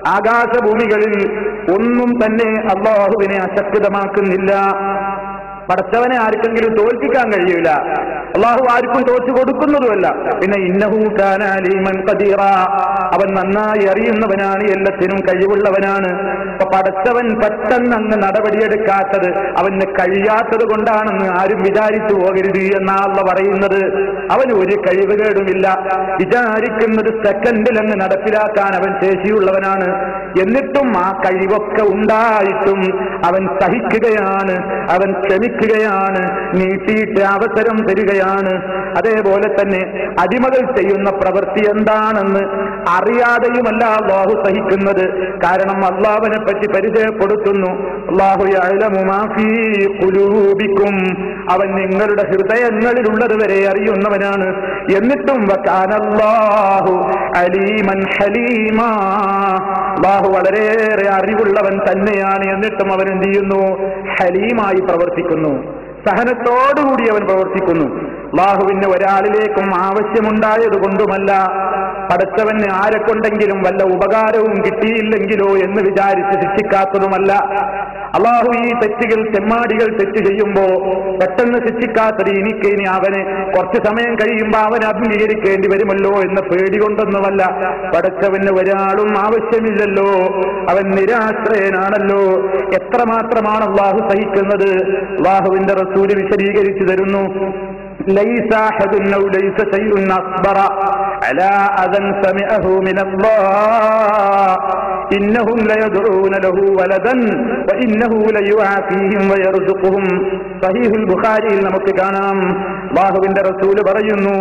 ആകാശഭൂമികളിൽ ഒന്നും തന്നെ അള്ളാഹുവിനെ അശക്തമാക്കുന്നില്ല പടച്ചവനെ ആർക്കെങ്കിലും തോൽപ്പിക്കാൻ കഴിയൂല അള്ളാഹു ആർക്കും തോറ്റു കൊടുക്കുന്നതുമല്ല പിന്നെ ഇന്നഹു കാന അലീമൻ ഖദീറ അവൻ നന്നായി അറിയുന്നവനാണ് എല്ലാത്തിനും കഴിവുള്ളവനാണ് അപ്പൊ പടച്ചവൻ പെട്ടെന്ന് അങ്ങ് നടപടിയെടുക്കാത്തത് അവന് കഴിയാത്തത് കൊണ്ടാണെന്ന് ആരും വിചാരിച്ചു പോകരുത് എന്നാള്ള പറയുന്നത് അവന് ഒരു കഴിവുകേടുമില്ല വിചാരിക്കുന്നത് സെക്കൻഡിൽ അങ്ങ് നടപ്പിലാക്കാൻ അവൻ ശേഷിയുള്ളവനാണ് എന്നിട്ടും ആ കഴിവൊക്കെ ഉണ്ടായിട്ടും അവൻ സഹിക്കുകയാണ് അവൻ ക്ഷമിക്കുകയാണ് നീട്ടിയിട്ട് അവസരം തരികയാണ് അതേപോലെ തന്നെ അടിമകൾ ചെയ്യുന്ന പ്രവൃത്തി എന്താണെന്ന് അറിയാതെയുമല്ല അള്ളാഹു സഹിക്കുന്നത് കാരണം അള്ളാഹുവിനെ പറ്റി പരിചയപ്പെടുത്തുന്നു അള്ളാഹു യഅലമു മാ ഫീ ഖുലൂബിക്കും അവൻ നിങ്ങളുടെ ഹൃദയങ്ങളിലുള്ളത് വരെ അറിയുന്നവനാണ് എന്നിട്ടും വകാനല്ലാഹു അലീമൻ ഹലീമാ അള്ളാഹു വളരെയേറെ അറിവുള്ളവൻ തന്നെയാണ് എന്നിട്ടും അവൻ എന്ത് ചെയ്യുന്നു ഹലീമായി പ്രവർത്തിക്കുന്നു സഹനത്തോടുകൂടി അവൻ പ്രവർത്തിക്കുന്നു അള്ളാഹുവിന് ഒരാളിലേക്കും ആവശ്യമുണ്ടായത് കൊണ്ടുമല്ല പടച്ചവന് ആരെ കൊണ്ടെങ്കിലും വല്ല ഉപകാരവും കിട്ടിയില്ലെങ്കിലോ എന്ന് വിചാരിച്ച് ശിക്ഷിക്കാത്തതുമല്ല അള്ളാഹു ഈ തെറ്റുകൾ തെമ്മാടികൾ തെറ്റ് ചെയ്യുമ്പോ പെട്ടെന്ന് ശിക്ഷിക്കാത്തത് എനിക്ക് ഇനി അവന് കുറച്ച് സമയം കഴിയുമ്പോ അവൻ അഭിമുഖീകരിക്കേണ്ടി വരുമല്ലോ എന്ന പേടി കൊണ്ടൊന്നുമല്ല പടച്ചവന് ഒരാളും ആവശ്യമില്ലല്ലോ അവൻ നിരാശ്രയനാണല്ലോ എത്രമാത്രമാണ് അള്ളാഹു സഹിക്കുന്നത് അള്ളാഹുവിന്റെ റസൂല് വിശദീകരിച്ചു തരുന്നു ليس أحد أو ليس شيء أصبر على أذى سمعه من الله إنهم ليدعون له ولدا وإنه ليعافيهم ويرزقهم صحيح البخاري നമുക്ക് കാണാം അള്ളാഹുവിന്റെ റസൂല് പറയുന്നു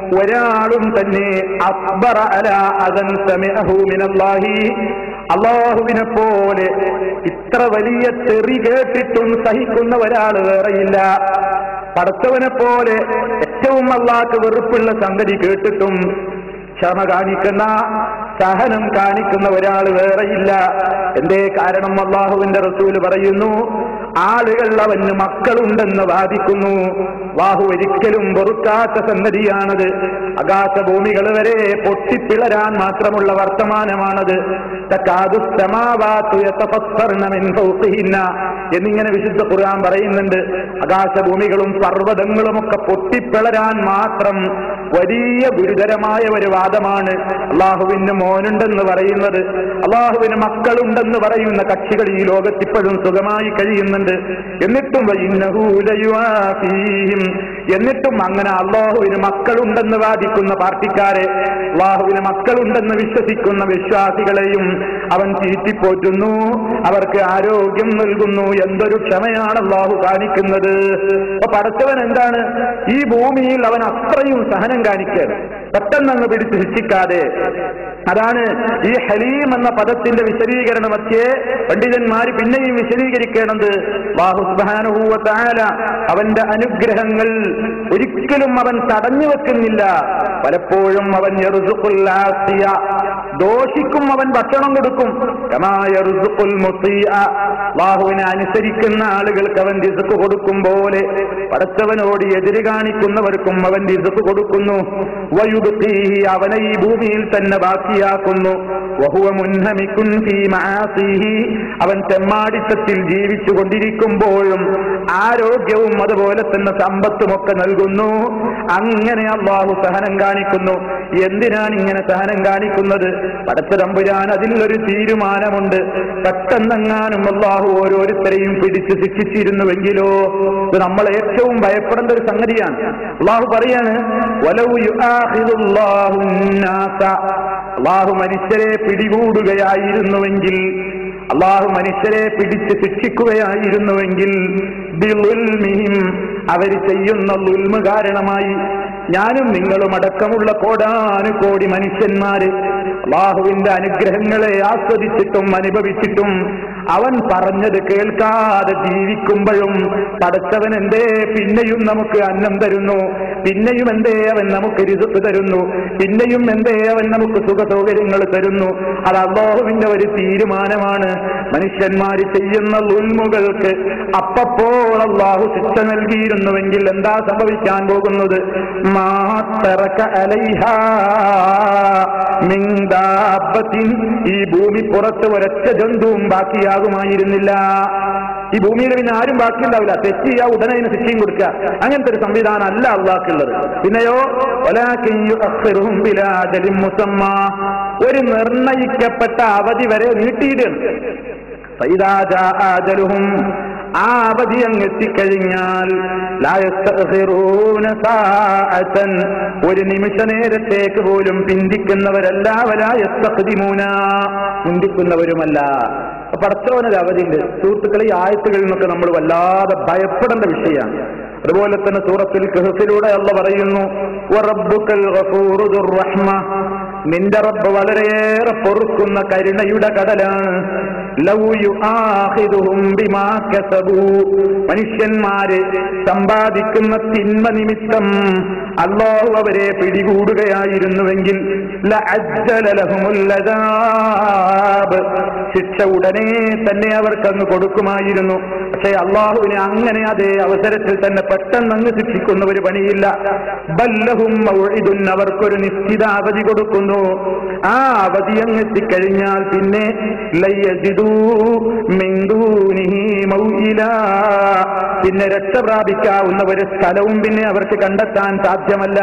ഒരാളും തന്നെ അക്ബറ അല അദൻ സമയഹു മിനല്ലാഹി അള്ളാഹുവിനെ പോലെ ഇത്ര വലിയ തെറി കേട്ടിട്ടും സഹിക്കുന്ന ഒരാൾ വേറെയില്ല പടച്ചവനെ പോലെ ഏറ്റവും അള്ളാഹ്ക്ക് വെറുപ്പുള്ള സംഗതി കേട്ടിട്ടും ക്ഷമ കാണിക്കുന്ന സഹനം കാണിക്കുന്ന ഒരാൾ വേറെയില്ല എന്തേ കാരണം അള്ളാഹുവിന്റെ റസൂല് പറയുന്നു ആളുകൾ അവന് മക്കളുണ്ടെന്ന് വാദിക്കുന്നു വാഹു ഒരിക്കലും വെറുക്കാത്ത സംഗതിയാണത് ആകാശഭൂമികൾ വരെ പൊട്ടിപ്പിളരാൻ മാത്രമുള്ള വർത്തമാനമാണത് തക്കാതു സമാവാത്തു യതഫസ്സർന മിൻ ഫൗഖിഹിന്ന എന്നിങ്ങനെ വിശുദ്ധ ഖുർആൻ പറയുന്നുണ്ട് ആകാശഭൂമികളും പർവ്വതങ്ങളും ഒക്കെ പൊട്ടിപ്പിളരാൻ മാത്രം വലിയ ഗുരുതരമായ ഒരു വാദമാണ് അള്ളാഹുവിന് മോനുണ്ടെന്ന് പറയുന്നത് അള്ളാഹുവിന് മക്കളുണ്ടെന്ന് പറയുന്ന കക്ഷികൾ ഈ ലോകത്ത് ഇപ്പോഴും സുഖമായി കഴിയുന്നുണ്ട് എന്നിട്ടും വഇന്നഹൂലയുആഫീഹിം. എന്നിട്ടും അങ്ങനെ അള്ളാഹുവിന് മക്കളുണ്ടെന്ന് വാദിക്കുന്ന പാർട്ടിക്കാരെ അള്ളാഹുവിന് മക്കളുണ്ടെന്ന് വിശ്വസിക്കുന്ന വിശ്വാസികളെയും അവൻ ചീറ്റിപ്പോറ്റുന്നു അവർക്ക് ആരോഗ്യം നൽകുന്നു എന്തൊരു ക്ഷമയാണ് അള്ളാഹു കാണിക്കുന്നത് അപ്പൊ പടച്ചവൻ എന്താണ് ഈ ഭൂമിയിൽ അവൻ അത്രയും സഹനം കാണിക്കുകയാണ് പെട്ടെന്ന് അങ്ങ് പിടിച്ച് ശിക്ഷിക്കാതെ അതാണ് ഈ ഹലീം എന്ന പദത്തിന്റെ വിശദീകരണമൊക്കെ പണ്ഡിതന്മാർ പിന്നെയും വിശദീകരിക്കേണ്ടത് ബാഹു സുബ്ഹാനഹു തആല അവന്റെ അനുഗ്രഹങ്ങൾ ഒരിക്കലും അവൻ തടഞ്ഞു വെക്കുന്നില്ല പലപ്പോഴും അവൻ യർസുഖുൽ ആസിയ ദോഷിക്കും അവൻ ഭക്ഷണം കൊടുക്കും കമാ യർസുഖുൽ മുസീഅ അല്ലാഹുവിനെ അനുസരിക്കുന്ന ആളുകൾക്ക് അവൻ റിസ്ക് കൊടുക്കും പോലെ പടച്ചവനോട് എതിര് കാണിക്കുന്നവർക്കും അവൻ റിസ്ക് കൊടുക്കുന്നു വയുബ്ഖീഹി അവനെ ഈ ഭൂമിയിൽ തന്നെ ബാക്കിയാക്കുന്നു വഹുവ മുൻഹമിക്കുൻ ഫീ മആസിഹി അവൻ തെമ്മാടിത്തത്തിൽ ജീവിച്ചു കൊണ്ടിരിക്കുമ്പോഴും ആരോഗ്യവും അതുപോലെ തന്നെ സമ്പത്തുമൊക്കെ നൽകുന്നു അങ്ങനെ അള്ളാഹു സഹനം കാണിക്കുന്നു എന്തിനാണ് ഇങ്ങനെ സഹനം കാണിക്കുന്നത് പടച്ച തമ്പുരാൻ അതിൽ ഒരു തീരുമാനമുണ്ട് പെട്ടെന്നെങ്ങാനും അള്ളാഹു ഓരോരുത്തരെയും പിടിച്ച് ശിക്ഷിച്ചിരുന്നുവെങ്കിലോ ഇത് നമ്മൾ ഏറ്റവും ഭയപ്പെടേണ്ട ഒരു സംഗതിയാണ് അള്ളാഹു പറയാണ് വലൗ യുആഖിദുല്ലാഹു النَّاسَ അള്ളാഹു മനുഷ്യരെ പിടികൂടുകയായിരുന്നുവെങ്കിൽ അള്ളാഹു മനുഷ്യരെ പിടിച്ച് ശിക്ഷിക്കുകയായിരുന്നുവെങ്കിൽ ബിളുൽമിഹിം അവർ ചെയ്യുന്ന ലുൽമ കാരണമായി ഞാനും നിങ്ങളും അടക്കമുള്ള കോടാനുകോടി മനുഷ്യന്മാര് അള്ളാഹുവിന്റെ അനുഗ്രഹങ്ങളെ ആസ്വദിച്ചിട്ടും അനുഭവിച്ചിട്ടും അവൻ പറഞ്ഞത് കേൾക്കാതെ ജീവിക്കുമ്പോഴും പടച്ചവൻ എന്തേ പിന്നെയും നമുക്ക് അന്നം തരുന്നു പിന്നെയും എന്തേ അവൻ നമുക്ക് രിസുക്ക് തരുന്നു പിന്നെയും എന്തേ അവൻ നമുക്ക് സുഖ സൗകര്യങ്ങൾ തരുന്നു അത് അള്ളാഹുവിന്റെ ഒരു തീരുമാനമാണ് മനുഷ്യന്മാര് ചെയ്യുന്ന ഉൽമുകൾക്ക് അപ്പപ്പോൾ അള്ളാഹു ശിക്ഷ നൽകിയിരുന്നുവെങ്കിൽ എന്താ സംഭവിക്കാൻ പോകുന്നത് മാത്തറക്ക അലൈഹാ മിൻ ദാബത്തിൻ. ഈ ഭൂമി പുറത്ത് ഒരൊറ്റ ജന്തുവും ബാക്കിയാകുമായിരുന്നില്ല ഈ ഭൂമിയിൽ പിന്നെ ആരും ബാക്കിയുണ്ടാവില്ല തെറ്റ് ചെയ്യാ ഉടനെ അതിന് ശിക്ഷയും കൊടുക്കുക അങ്ങനത്തെ ഒരു സംവിധാനം അല്ല അള്ളാഹ്ക്കുള്ളത് പിന്നെയോ വലാകിൻ യുഅഖിറുഹും ബിലാ അജലിൻ മുസമ്മ ഒരു നിർണയിക്കപ്പെട്ട അവധി വരെ നീട്ടിയിടും ഫൈദാ ജാഅ അജലുഹും ആ അവധി അങ്ങ് എത്തിക്കഴിഞ്ഞാൽ ലാ യസ്തഖിറൂന സാഅതൻ ഒരു നിമിഷ നേരത്തേക്ക് പോലും പിന്തിക്കുന്നവരല്ല വലാ യസ്തഖ്ദിമൂന മുന്തിക്കുന്നവരുമല്ല അപ്പൊ പടച്ചവനൊരു അവധിയുണ്ട് സുഹൃത്തുക്കളെ ഈ ആയത്തുകളിൽ നിന്നൊക്കെ നമ്മൾ വല്ലാതെ ഭയപ്പെടേണ്ട വിഷയമാണ് അതുപോലെ തന്നെ സൂറത്തിൽ കഹസിലൂടെ അല്ല പറയുന്നു "വറബ്ബുക്കൽ ഗഫൂറു ദുർ റഹ്മ." നിന്റെ റബ്ബ് വളരെയേറെ പൊറുക്കുന്ന കരുണയുടെ കടലാണ് ലൗ യുആഖിദുഹും ബിമാ കസബൂ മനുഷ്യന്മാര് സമ്പാദിക്കുന്ന തിന്മ നിമിത്തം അല്ലാഹു അവരെ പിടികൂടുകയായിരുന്നുവെങ്കിൽ ലഅജ്ജല ലഹുമുൽ അദാബ് ശിക്ഷ ഉടനെ തന്നെ അവർക്ക് അങ്ങ് കൊടുക്കുമായിരുന്നു പക്ഷേ അള്ളാഹുവിനെ അങ്ങനെ അതേ അവസരത്തിൽ തന്നെ പെട്ടെന്ന് അങ്ങ് ശിക്ഷിക്കുന്ന ഒരു പണിയില്ല ബല്ലഹും മൗഇദുൻ അവർക്കൊരു നിശ്ചിത അവധി കൊടുക്കുന്നു ആ അവധി അങ്ങ് എത്തിക്കഴിഞ്ഞാൽ പിന്നെ ലയ്യജിദൂ മിൻ ദൂനിഹി മൗഇലാ. പിന്നെ രക്ഷ പ്രാപിക്കാവുന്ന ഒരു സ്ഥലവും പിന്നെ അവർക്ക് കണ്ടെത്താൻ സാധ്യമല്ല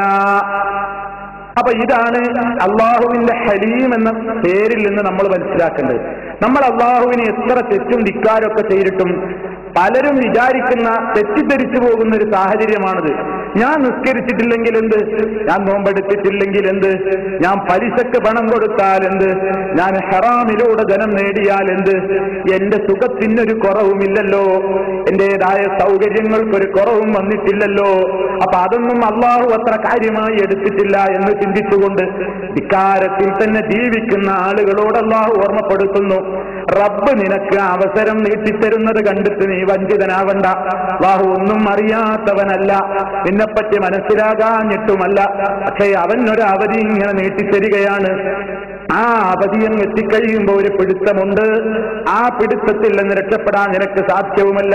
അപ്പൊ ഇതാണ് അള്ളാഹുവിന്റെ ഹലീം എന്ന പേരിൽ നിന്ന് നമ്മൾ മനസ്സിലാക്കേണ്ടത് നമ്മൾ അള്ളാഹുവിനെ എത്ര തെറ്റും ധിക്കാരൊക്കെ ചെയ്തിട്ടും പലരും വിചാരിക്കുന്ന തെറ്റിദ്ധരിച്ചു പോകുന്ന ഒരു സാഹചര്യമാണിത് ഞാൻ നിസ്കരിച്ചിട്ടില്ലെങ്കിൽ എന്ത് ഞാൻ നോമ്പെടുത്തിട്ടില്ലെങ്കിൽ എന്ത് ഞാൻ പലിശക്ക് പണം കൊടുത്താൽ എന്ത് ഞാൻ ഹറാമിലൂടെ ധനം നേടിയാൽ എന്ത് എന്റെ സുഖത്തിനൊരു കുറവുമില്ലല്ലോ എന്റേതായ സൗകര്യങ്ങൾക്കൊരു കുറവും വന്നിട്ടില്ലല്ലോ അപ്പൊ അതൊന്നും അള്ളാഹു അത്ര കാര്യമായി എടുത്തിട്ടില്ല എന്ന് ചിന്തിച്ചുകൊണ്ട് ഇക്കാരത്തിൽ തന്നെ ജീവിക്കുന്ന ആളുകളോട് അള്ളാഹു ഓർമ്മപ്പെടുത്തുന്നു റബ്ബ് നിനക്ക് അവസരം നീട്ടിത്തരുന്നത് കണ്ടിട്ട് നീ വഞ്ചിതനാവണ്ട അള്ളാഹു ഒന്നും അറിയാത്തവനല്ല നിന്നെപ്പറ്റി മനസ്സിലാകാഞ്ഞിട്ടുമല്ല പക്ഷേ അവൻ ഒരു അവധി ഇങ്ങനെ നീട്ടിത്തരികയാണ് ആ അവധിയും എത്തിക്കഴിയുമ്പോൾ ഒരു പിടുത്തമുണ്ട് ആ പിടുത്തത്തിൽ നിന്ന് രക്ഷപ്പെടാൻ നിനക്ക് സാധ്യവുമല്ല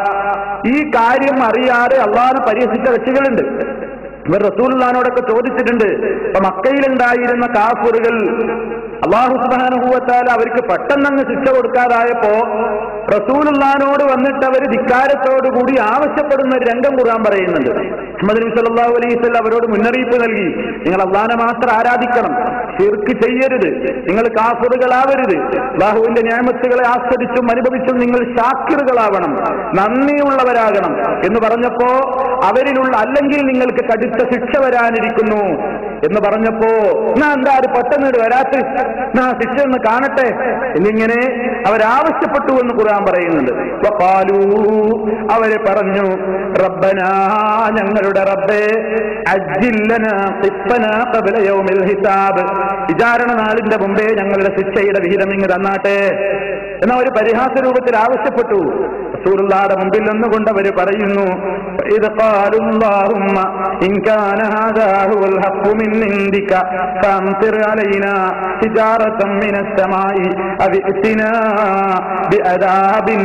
ഈ കാര്യം അറിയാതെ അള്ളാഹ് പരിഹസിച്ച വ്യക്തികളുണ്ട് ഇവർ റസൂലുള്ളാനോടൊക്കെ ചോദിച്ചിട്ടുണ്ട് ഇപ്പൊ മക്കയിലുണ്ടായിരുന്ന കാഫുറുകൾ അള്ളാഹു സുബാനുഭവത്താൽ അവർക്ക് പെട്ടെന്നങ്ങ് ശിക്ഷ കൊടുക്കാതായപ്പോ റസൂലുള്ളാനോട് വന്നിട്ട് അവർ ധിക്കാരത്തോടുകൂടി ആവശ്യപ്പെടുന്ന ഒരു രംഗം ഖുർആൻ പറയുന്നുണ്ട് മുഹമ്മദ് നബി സല്ലല്ലാഹു അലൈഹി വസല്ലം അവരോട് മുന്നറിയിപ്പ് നൽകി നിങ്ങൾ അള്ളാഹനെ മാത്രം ആരാധിക്കണം ഷിർക്ക് ചെയ്യരുത് നിങ്ങൾ കാഫറുകളാവരുത് അള്ളാഹുവിന്റെ ന്യായമത്തുകളെ ആസ്വദിച്ചും അനുഭവിച്ചും നിങ്ങൾ ഷാക്കിറുകളാവണം നന്ദിയുള്ളവരാകണം എന്ന് പറഞ്ഞപ്പോ അവരിലുള്ള അല്ലെങ്കിൽ നിങ്ങൾക്ക് കടുത്ത ശിക്ഷ വരാനിരിക്കുന്നു എന്ന് പറഞ്ഞപ്പോ എന്നാ എന്താ അത് പെട്ടെന്ന് ഇങ്ങട് വരാത്ത എന്നാ ശിക്ഷ ഒന്ന് കാണട്ടെ എന്നിങ്ങനെ അവരാവശ്യപ്പെട്ടു എന്ന് ഖുർആൻ പറയുന്നുണ്ട് വഖാലൂ അവര് പറഞ്ഞു റബ്ബനാ ഞങ്ങളുടെ റബ്ബേ അജ്ജില്ലനാ ഖിസ്സനാ ഖബ്ല യൗമിൽ ഹിസാബ് വിചാരണ നാളിന്റെ മുമ്പേ ഞങ്ങളുടെ ശിക്ഷയുടെ വിഹിതം ഇങ്ങ് തന്നാട്ടെ എന്ന ഒരു പരിഹാസ രൂപത്തിൽ ആവശ്യപ്പെട്ടു റസൂലുള്ളാഹിയുടെ മുമ്പിൽ നിന്നുകൊണ്ട് അവർ പറയുന്നു ഇത് ഖാലുല്ലാഹുമ്മ ഇൻ കാന ഹാദാ ഹുവൽ ഹഖ്ഖു മിൻ ഇൻദിക ഫഅംതിർ അലൈനാ ഹിജാറതൻ മിനസ് സമാഇ അവ ഇഅ്തിനാ ബിഅദാബിൻ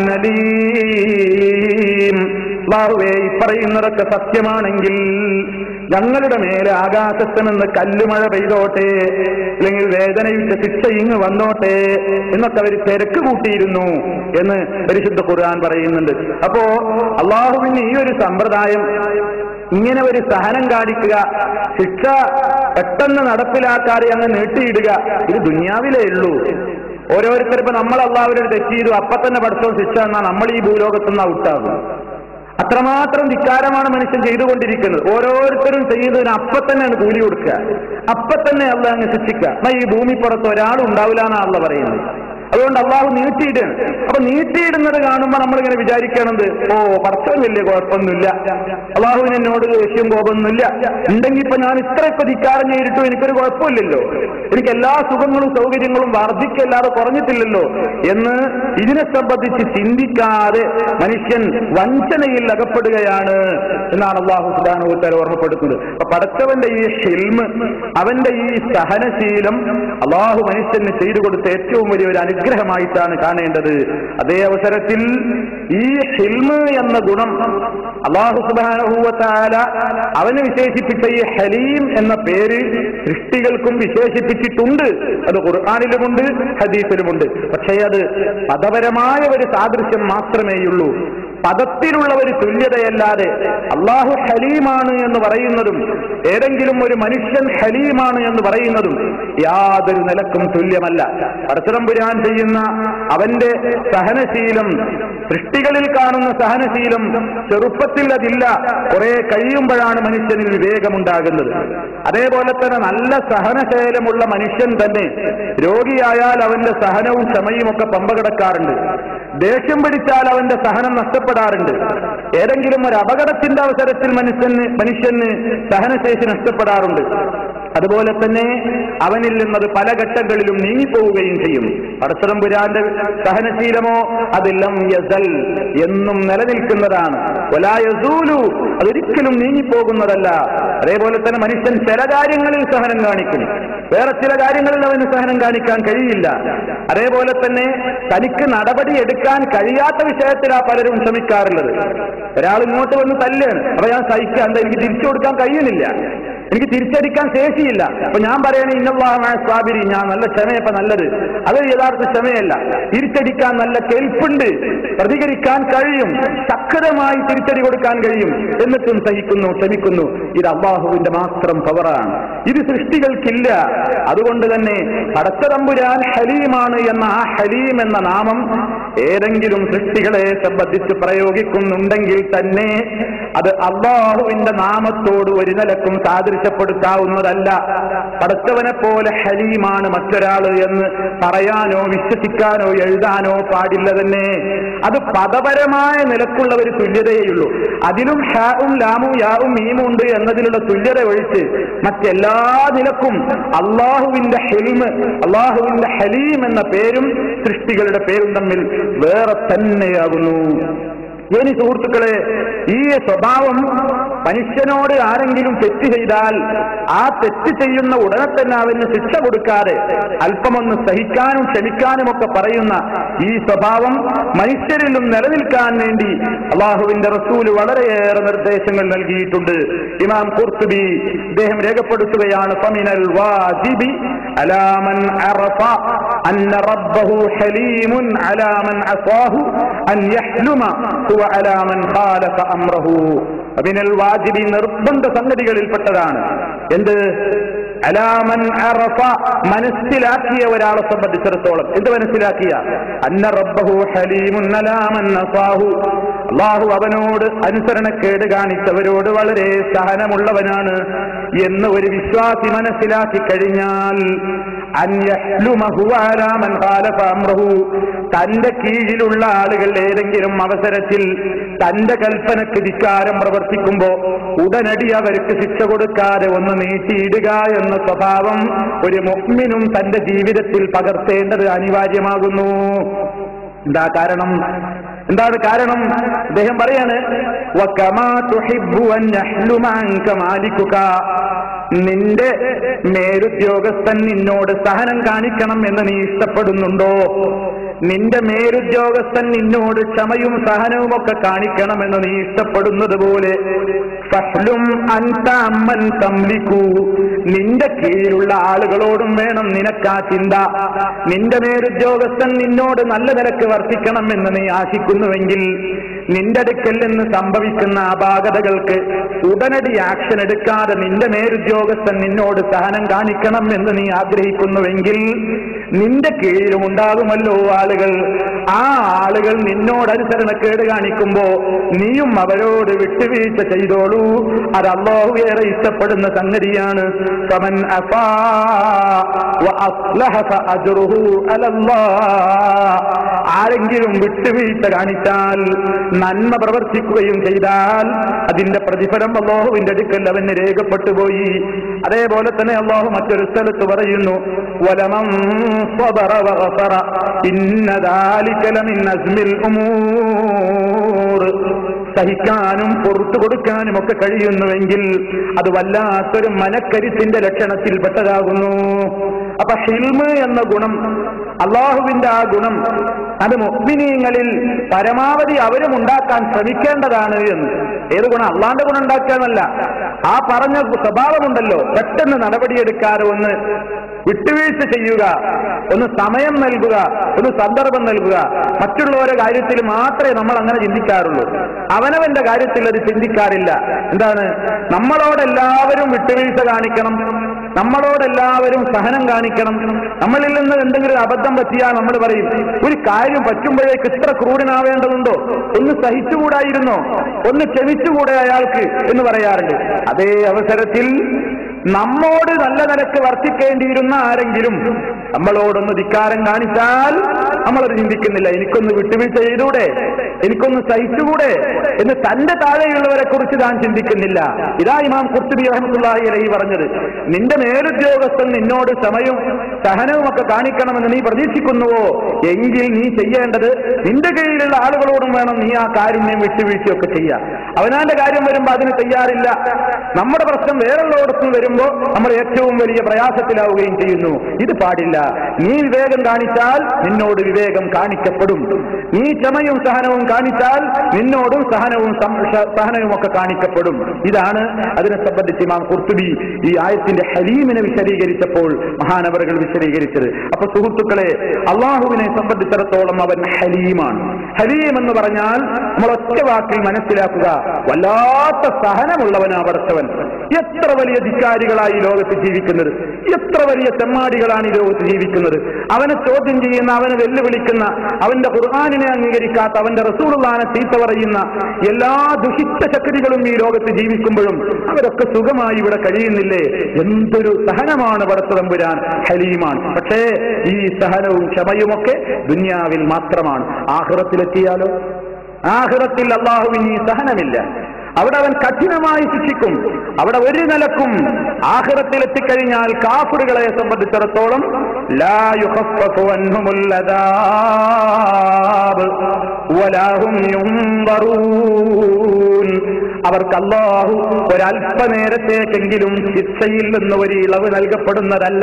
അലീം അല്ലാഹുവേ ഈ പറയുന്നതൊക്കെ സത്യമാണെങ്കിൽ ഞങ്ങളുടെ മേലെ ആകാശത്ത് നിന്ന് കല്ലുമഴ പെയ്തോട്ടെ അല്ലെങ്കിൽ വേദനയുടെ ശിക്ഷ ഇങ്ങ് വന്നോട്ടെ എന്നൊക്കെ അവർ തിരക്ക് കൂട്ടിയിരുന്നു എന്ന് പരിശുദ്ധ ഖുർആൻ പറയുന്നുണ്ട് അപ്പോ അള്ളാഹുവിന് ഈ ഒരു സമ്പ്രദായം ഇങ്ങനെ ഒരു സഹനം കാണിക്കുക ശിക്ഷ പെട്ടെന്ന് നടപ്പിലാക്കാതെ അങ്ങ് നീട്ടിയിടുക ഇത് ദുന്യാവിലേ ഉള്ളൂ ഓരോരുത്തർ ഇപ്പൊ നമ്മൾ അള്ളാഹുവിനോട് തെറ്റ് ചെയ്തു അപ്പൊ തന്നെ പഠിച്ചോ ശിക്ഷ എന്നാ നമ്മൾ ഈ ഭൂലോകത്തുനിന്ന് ഔട്ടാകും അത്രമാത്രം ധിക്കാരമാണ് മനുഷ്യൻ ചെയ്തുകൊണ്ടിരിക്കുന്നത് ഓരോരുത്തരും ചെയ്യുന്നതിന് അപ്പൊ തന്നെയാണ് കൂലി കൊടുക്കുക അപ്പൊ തന്നെ അള്ള അങ്ങ് ശിക്ഷിക്കുക എന്നാ ഈ ഭൂമിപ്പുറത്ത് ഒരാളും ഉണ്ടാവില്ല എന്നാണ് അള്ള പറയുന്നത് അതുകൊണ്ട് അള്ളാഹു നീട്ടിയിടുകയാണ് അപ്പൊ നീട്ടിയിടുന്നത് കാണുമ്പോ നമ്മളിങ്ങനെ വിചാരിക്കണത് ഓ പടച്ചവൻ വലിയ കുഴപ്പമൊന്നുമില്ല അള്ളാഹുവിന് എന്നോട് ദേഷ്യം കോപമൊന്നുമില്ല ഉണ്ടെങ്കിൽ ഇപ്പൊ ഞാൻ ഇത്രയൊക്കെ ധിക്കാരം ചെയ്തിട്ടും എനിക്കൊരു കുഴപ്പമില്ലല്ലോ എനിക്ക് എല്ലാ സുഖങ്ങളും സൗകര്യങ്ങളും വർദ്ധിക്കല്ലാതെ കുറഞ്ഞിട്ടില്ലല്ലോ എന്ന് ഇതിനെ സംബന്ധിച്ച് ചിന്തിക്കാതെ മനുഷ്യൻ വഞ്ചനയിൽ അകപ്പെടുകയാണ് എന്നാണ് അള്ളാഹു സുധാനുത്തര ഓർമ്മപ്പെടുത്തുന്നത് അപ്പൊ പടച്ചവന്റെ ഈ ഹിൽമ് അവന്റെ ഈ സഹനശീലം അള്ളാഹു മനുഷ്യന് ചെയ്തു കൊടുത്ത ഏറ്റവും വലിയ ഒരു അനുഗ്രഹം അനുഗ്രഹമായിട്ടാണ് കാണേണ്ടത് അതേ അവസരത്തിൽ ഈ ഹിൽമ് എന്ന ഗുണം അള്ളാഹു സുബാനഹൂവത്താല അവന് വിശേഷിപ്പിച്ച ഈ ഹലീം എന്ന പേര് സൃഷ്ടികൾക്കും വിശേഷിപ്പിച്ചിട്ടുണ്ട് അത് ഖുർആാനിലുമുണ്ട് ഹദീസിലുമുണ്ട് പക്ഷേ അത് പദപരമായ ഒരു സാദൃശ്യം മാത്രമേയുള്ളൂ പദത്തിലുള്ള ഒരു തുല്യതയല്ലാതെ അള്ളാഹു ഹലീമാണ് എന്ന് പറയുന്നതും ഏതെങ്കിലും ഒരു മനുഷ്യൻ ഹലീമാണ് എന്ന് പറയുന്നതും യാതൊരു നിലക്കും തുല്യമല്ല പരസ്പരംപുരാൻ ചെയ്യുന്ന അവന്റെ സഹനശീലം സൃഷ്ടികളിൽ കാണുന്ന സഹനശീലം ചെറുപ്പത്തിൽ അതില്ല കുറെ കഴിയുമ്പോഴാണ് മനുഷ്യനിൽ വിവേകമുണ്ടാകുന്നത് അതേപോലെ തന്നെ നല്ല സഹനശീലമുള്ള മനുഷ്യൻ തന്നെ രോഗിയായാൽ അവന്റെ സഹനവും ക്ഷമയും ഒക്കെ പമ്പ കിടക്കാറുണ്ട് ദേഷ്യം പിടിച്ചാൽ അവന്റെ സഹനം നഷ്ടപ്പെടാറുണ്ട് ഏതെങ്കിലും ഒരു അപകടത്തിന്റെ അവസരത്തിൽ മനുഷ്യന് മനുഷ്യന് സഹനശേഷി നഷ്ടപ്പെടാറുണ്ട് അതുപോലെ തന്നെ അവനിൽ നിന്നത് പല ഘട്ടങ്ങളിലും നീങ്ങിപ്പോവുകയും ചെയ്യും പടച്ചതമ്പുരാന്റെ സഹനശീലമോ അതെല്ലാം യസൽ എന്നും നിലനിൽക്കുന്നതാണ് ഒലായസൂലു അതൊരിക്കലും നീങ്ങിപ്പോകുന്നതല്ല അതേപോലെ തന്നെ മനുഷ്യൻ ചില കാര്യങ്ങളിൽ സഹനം കാണിക്കും വേറെ ചില കാര്യങ്ങളിൽ അവന് സഹനം കാണിക്കാൻ കഴിയില്ല അതേപോലെ തന്നെ തനിക്ക് നടപടി എടുക്കാൻ കഴിയാത്ത വിഷയത്തിലാ പലരും ശ്രമിക്കാറുള്ളത് ഒരാൾ ഇങ്ങോട്ട് വന്ന് തല്ലാണ് അപ്പൊ ഞാൻ സഹിക്കാൻ എന്താ എനിക്ക് തിരിച്ചു കൊടുക്കാൻ കഴിയുന്നില്ല എനിക്ക് തിരിച്ചടിക്കാൻ ശേഷിയില്ല അപ്പൊ ഞാൻ പറയണേ ഇന്നവാഹമായ സ്വാബിരി ഞാൻ നല്ല ക്ഷമയപ്പ നല്ലത് അത് യഥാർത്ഥ ക്ഷമയല്ല തിരിച്ചടിക്കാൻ നല്ല കെൽപ്പുണ്ട് പ്രതികരിക്കാൻ കഴിയും ശക്തമായി തിരിച്ചടി കൊടുക്കാൻ കഴിയും എന്നിട്ടും സഹിക്കുന്നു ക്ഷമിക്കുന്നു ഇത് അള്ളാഹുവിന്റെ മാത്രം പവറാണ് ഇത് സൃഷ്ടികൾക്കില്ല അതുകൊണ്ട് തന്നെ പടച്ചതമ്പുരാൻ ഹലീമാണ് എന്ന ആ ഹലീം എന്ന നാമം ഏതെങ്കിലും സൃഷ്ടികളെ സംബന്ധിച്ച് പ്രയോഗിക്കുന്നുണ്ടെങ്കിൽ തന്നെ അത് അള്ളാഹുവിന്റെ നാമത്തോട് ഒരു നിലക്കും സാദൃശ്യപ്പെടുത്താവുന്നതല്ല പടച്ചവനെ പോലെ ഹലീമാണ് മറ്റൊരാള് എന്ന് പറയാനോ വിശ്വസിക്കാനോ എഴുതാനോ പാടില്ല തന്നെ അത് പദപരമായ നിലക്കുള്ള ഒരു തുല്യതയേയുള്ളൂ അതിലും ഹാവും ലാമും യാവും മീമും ഉണ്ട് എന്നതിലുള്ള തുല്യത ഒഴിച്ച് മറ്റെല്ലാ നിലക്കും അള്ളാഹുവിന്റെ ഹെൽമ് അള്ളാഹുവിന്റെ ഹലീം എന്ന പേരും സൃഷ്ടികളുടെ പേരും തമ്മിൽ വേറെ തന്നെയാകുന്നു ഇനി സുഹൃത്തുക്കളെ ഈ സ്വഭാവം മനുഷ്യനോട് ആരെങ്കിലും തെറ്റ് ചെയ്താൽ ആ തെറ്റ് ചെയ്യുന്ന ഉടനെ തന്നെ അവന് ശിക്ഷ കൊടുക്കാതെ അല്പമൊന്ന് സഹിക്കാനും ക്ഷമിക്കാനും ഒക്കെ പറയുന്ന ഈ സ്വഭാവം മനുഷ്യരിലും നിലനിൽക്കാൻ വേണ്ടി അള്ളാഹുവിന്റെ റസൂല് വളരെയേറെ നിർദ്ദേശങ്ങൾ നൽകിയിട്ടുണ്ട് ഇമാം കുർത്തുബി അദ്ദേഹം രേഖപ്പെടുത്തുകയാണ് ഫമിനൽ വാജിബി അലാമൻ അറഫ അന്ന റബ്ബഹു ഹലീമുൻ അലാമൻ അസാഹു അൻ യഹ്ലുമ ഹുവ അലാമൻ ഖാലഫ അംറഹു അബിനൽ വാജിബി നിർബന്ധ സംഗതികളിൽപ്പെട്ടതാണ് എന്ത് അലാമൻ അറഫ മനസ്സിലാക്കിയ ഒരാളെ സംബന്ധിച്ചിടത്തോളം എന്ത് മനസ്സിലാക്കിയ അന്ന റബ്ബഹു ഹലീമുൻ അലാമൻ അസാഹു അള്ളാഹു അവനോട് അനുസരണക്കേട് കാണിച്ചവരോട് വളരെ സഹനമുള്ളവനാണ് എന്ന് ഒരു വിശ്വാസി മനസ്സിലാക്കി കഴിഞ്ഞാൽ അൻ യഹ്ലുമഹു അലാമൻ ഖാലഫ അംറഹു തന്റെ കീഴിലുള്ള ആളുകൾ ഏതെങ്കിലും അവസരത്തിൽ തന്റെ കൽപ്പനക്ക് ധിക്കാരം പ്രവർത്തിക്കുമ്പോ ഉടനടി അവർക്ക് ശിക്ഷ കൊടുക്കാതെ ഒന്ന് നീട്ടിയിടുക എന്ന സ്വഭാവം ഒരു മുഅ്മിനും തന്റെ ജീവിതത്തിൽ പകർത്തേണ്ടത് അനിവാര്യമാകുന്നു എന്താ കാരണം എന്താണ് കാരണം അദ്ദേഹം പറയാണ് "വകമാ തുഹിബ്ബു അൻ യഹ്ലുമ അൻക മാലികുക." നിന്റെ മേലുദ്യോഗസ്ഥൻ നിന്നോട് സഹനം കാണിക്കണം എന്ന് നീ ഇഷ്ടപ്പെടുന്നുണ്ടോ നിന്റെ മേലുദ്യോഗസ്ഥൻ നിന്നോട് ക്ഷമയും സഹനവും ഒക്കെ കാണിക്കണമെന്ന് നീ ഇഷ്ടപ്പെടുന്നത് പോലെ ഫഹ്ലും അൻത അമ്മൻ തംലിക്കൂ നിന്റെ കീഴിലുള്ള ആളുകളോടും വേണം നിനക്കാ ചിന്ത നിന്റെ മേലുദ്യോഗസ്ഥൻ നിന്നോട് നല്ല നിലക്ക് വർത്തിക്കണം എന്ന് നീ ആശിക്കുന്നുവെങ്കിൽ നിന്റെ അടുക്കൽ നിന്ന് സംഭവിക്കുന്ന അപാകതകൾക്ക് ഉടനടി ആക്ഷൻ എടുക്കാതെ നിന്റെ മേലുദ്യോഗസ്ഥൻ നിന്നോട് സഹനം കാണിക്കണം എന്ന് നീ ആഗ്രഹിക്കുന്നുവെങ്കിൽ നിന്റെ കീഴിലും ഉണ്ടാകുമല്ലോ ആളുകൾ ആ ആളുകൾ നിന്നോട് അനുസരണക്കേട് കാണിക്കുമ്പോ നീയും അവരോട് വിട്ടുവീഴ്ച ചെയ്തോളൂ അത് അള്ളാഹു ഏറെ ഇഷ്ടപ്പെടുന്ന സംഗതിയാണ് ഫമൻ അഫാ വഅസ്ലഹ ഫഅജ്റുഹു അലല്ലാഹ്. ആരെങ്കിലും വിട്ടുവീഴ്ച കാണിച്ചാൽ നന്മ പ്രവർത്തിക്കുകയും ചെയ്താൽ അതിന്റെ പ്രതിഫലം അള്ളാഹുവിന്റെ അടുക്കൽ അവന് രേഖപ്പെട്ടു പോയി അതേപോലെ തന്നെ അള്ളാഹു മറ്റൊരു സ്ഥലത്ത് പറയുന്നു വലമം സ്വബറ വഗഫറ ഇന്ന ദാലിക ലമിൻ അസ്മിൽ ഉമൂർ സഹിക്കാനും പുറത്തു കൊടുക്കാനും ഒക്കെ കഴിയുന്നുവെങ്കിൽ അത് വല്ലാത്തൊരു മനക്കരുത്തിന്റെ ലക്ഷണത്തിൽപ്പെട്ടതാകുന്നു അപ്പൊ ഹിൽമ് എന്ന ഗുണം അള്ളാഹുവിന്റെ ആ ഗുണം അത് മുസ്ലിമീങ്ങളിൽ പരമാവധി അവരും ഉണ്ടാക്കാൻ ശ്രമിക്കേണ്ടതാണ് എന്ന് ഏത് ഗുണം അള്ളാന്റെ ഗുണം ഉണ്ടാക്കാന്നല്ല ആ പറഞ്ഞ സ്വഭാവമുണ്ടല്ലോ പെട്ടെന്ന് നടപടിയെടുക്കാതെ ഒന്ന് വിട്ടുവീഴ്ച ചെയ്യുക ഒന്ന് സമയം നൽകുക ഒന്ന് സന്ദർഭം നൽകുക മറ്റുള്ളവരുടെ കാര്യത്തിൽ മാത്രമേ നമ്മൾ അങ്ങനെ ചിന്തിക്കാറുള്ളൂ അവനവന്റെ കാര്യത്തിൽ അത് ചിന്തിക്കാറില്ല എന്താണ് നമ്മളോടെല്ലാവരും വിട്ടുവീഴ്ച കാണിക്കണം നമ്മളോടെല്ലാവരും സഹനം കാണിക്കണം നമ്മളിൽ നിന്ന് എന്തെങ്കിലും അബദ്ധം പറ്റിയാൽ നമ്മൾ പറയും ഒരു കാര്യം പറ്റുമ്പോഴേക്ക് ഇത്ര ക്രൂരനാവേണ്ടതുണ്ടോ ഒന്ന് സഹിച്ചുകൂടായിരുന്നോ ഒന്ന് ക്ഷമിച്ചുകൂടെ അയാൾക്ക് എന്ന് പറയാറുണ്ട് അതേ അവസരത്തിൽ നമ്മോട് നല്ല നിലക്ക് വർത്തിക്കേണ്ടിയിരുന്ന ആരെങ്കിലും നമ്മളോടൊന്ന് ധിക്കാരം കാണിച്ചാൽ നമ്മളത് ചിന്തിക്കുന്നില്ല എനിക്കൊന്ന് വിട്ടുവീഴ്ച ചെയ്തൂടെ എനിക്കൊന്ന് സഹിച്ചുകൂടെ എന്ന് തന്റെ താഴെയുള്ളവരെ കുറിച്ച് താൻ ചിന്തിക്കുന്നില്ല ഇതാ ഇമാം കുർത്തുബി റഹ്മത്തുള്ളാഹി അലൈഹി പറഞ്ഞത് നിന്റെ മേലുദ്യോഗസ്ഥൻ നിന്നോട് സമയവും സഹനവും ഒക്കെ കാണിക്കണമെന്ന് നീ പ്രതീക്ഷിക്കുന്നുവോ എങ്കിൽ നീ ചെയ്യേണ്ടത് നിന്റെ കീഴിലുള്ള ആളുകളോടും വേണം നീ ആ കാരുണ്യം വിട്ടുവീഴ്ചയൊക്കെ ചെയ്യുക അവനാന്റെ കാര്യം വരുമ്പോ അതിന് തയ്യാറില്ല നമ്മുടെ പ്രശ്നം വേറുള്ളയിടത്തും വരുമ്പോ നമ്മൾ ഏറ്റവും വലിയ പ്രയാസത്തിലാവുകയും ചെയ്യുന്നു ഇത് പാടില്ല നീ വിവേകം കാണിച്ചാൽ നിന്നോട് വിവേകം കാണിക്കപ്പെടും നീ ക്ഷമയും സഹനവും കാണിച്ചാൽ നിന്നോടും സഹനവും സം- ഷ- സഹനവും ഒക്കെ കാണിക്കപ്പെടും ഇതാണ് അതിനെ സംബന്ധിച്ച് ഇമാം കുർത്തുബി ഈ ആയത്തിന്റെ ഹലീമിനെ വിശദീകരിച്ചപ്പോൾ മഹാനവറുകൾ വിശദീകരിച്ചത് അപ്പൊ സുഹൃത്തുക്കളെ അള്ളാഹുവിനെ സംബന്ധിച്ചിടത്തോളം അവൻ ഹലീമാണ് ഹലീം എന്ന് പറഞ്ഞാൽ നമ്മൾ ഒറ്റ വാക്കിൽ മനസ്സിലാക്കുക വല്ലാത്ത സഹനമുള്ളവനാ പടച്ചവൻ എത്ര വലിയ ധിക്കാരികളായി ഈ ലോകത്ത് ജീവിക്കുന്നത് എത്ര വലിയ തെമ്മാടികളാണ് ഈ ലോകത്ത് ജീവിക്കുന്നത് അവനെ ചോദ്യം ചെയ്യുന്ന അവനെ വെല്ലുവിളിക്കുന്ന അവന്റെ ഖുർആാനിനെ അംഗീകരിക്കാത്ത അവന്റെ റസൂലുള്ളാനെ ചീത്ത പറയുന്ന എല്ലാ ദുഷിച്ച ശക്തികളും ഈ ലോകത്ത് ജീവിക്കുമ്പോഴും അവരൊക്കെ സുഖമായി ഇവിടെ കഴിയുന്നില്ലേ എന്തൊരു സഹനമാണ് പടത്തതമ്പുരാൻ ഹലീമാണ് പക്ഷേ ഈ സഹനവും ക്ഷമയുമൊക്കെ ദുന്യാവിൽ മാത്രമാണ് ആഹ്റത്തിലെത്തിയാലോ ആഹ്റത്തിൽ അള്ളാഹുവിന് ഈ സഹനമില്ല അവിടെ അവൻ കഠിനമായി ശിക്ഷിക്കും അവിടെ ഒരു നിലക്കും ആഹ്റത്തിൽ എത്തിക്കഴിഞ്ഞാൽ കാഫറുകളെ സംബന്ധിച്ചിടത്തോളം ലാ യുഖഫഫു അൻഹുമുൽ അദാബ് വലാ ഹും യുൻദറൂൻ അവർക്ക് അല്ലാഹു ഒരല്പനേരത്തേക്കെങ്കിലും ശിക്ഷയിൽ നിന്ന് ഒരു ഇളവ് നൽകപ്പെടുന്നതല്ല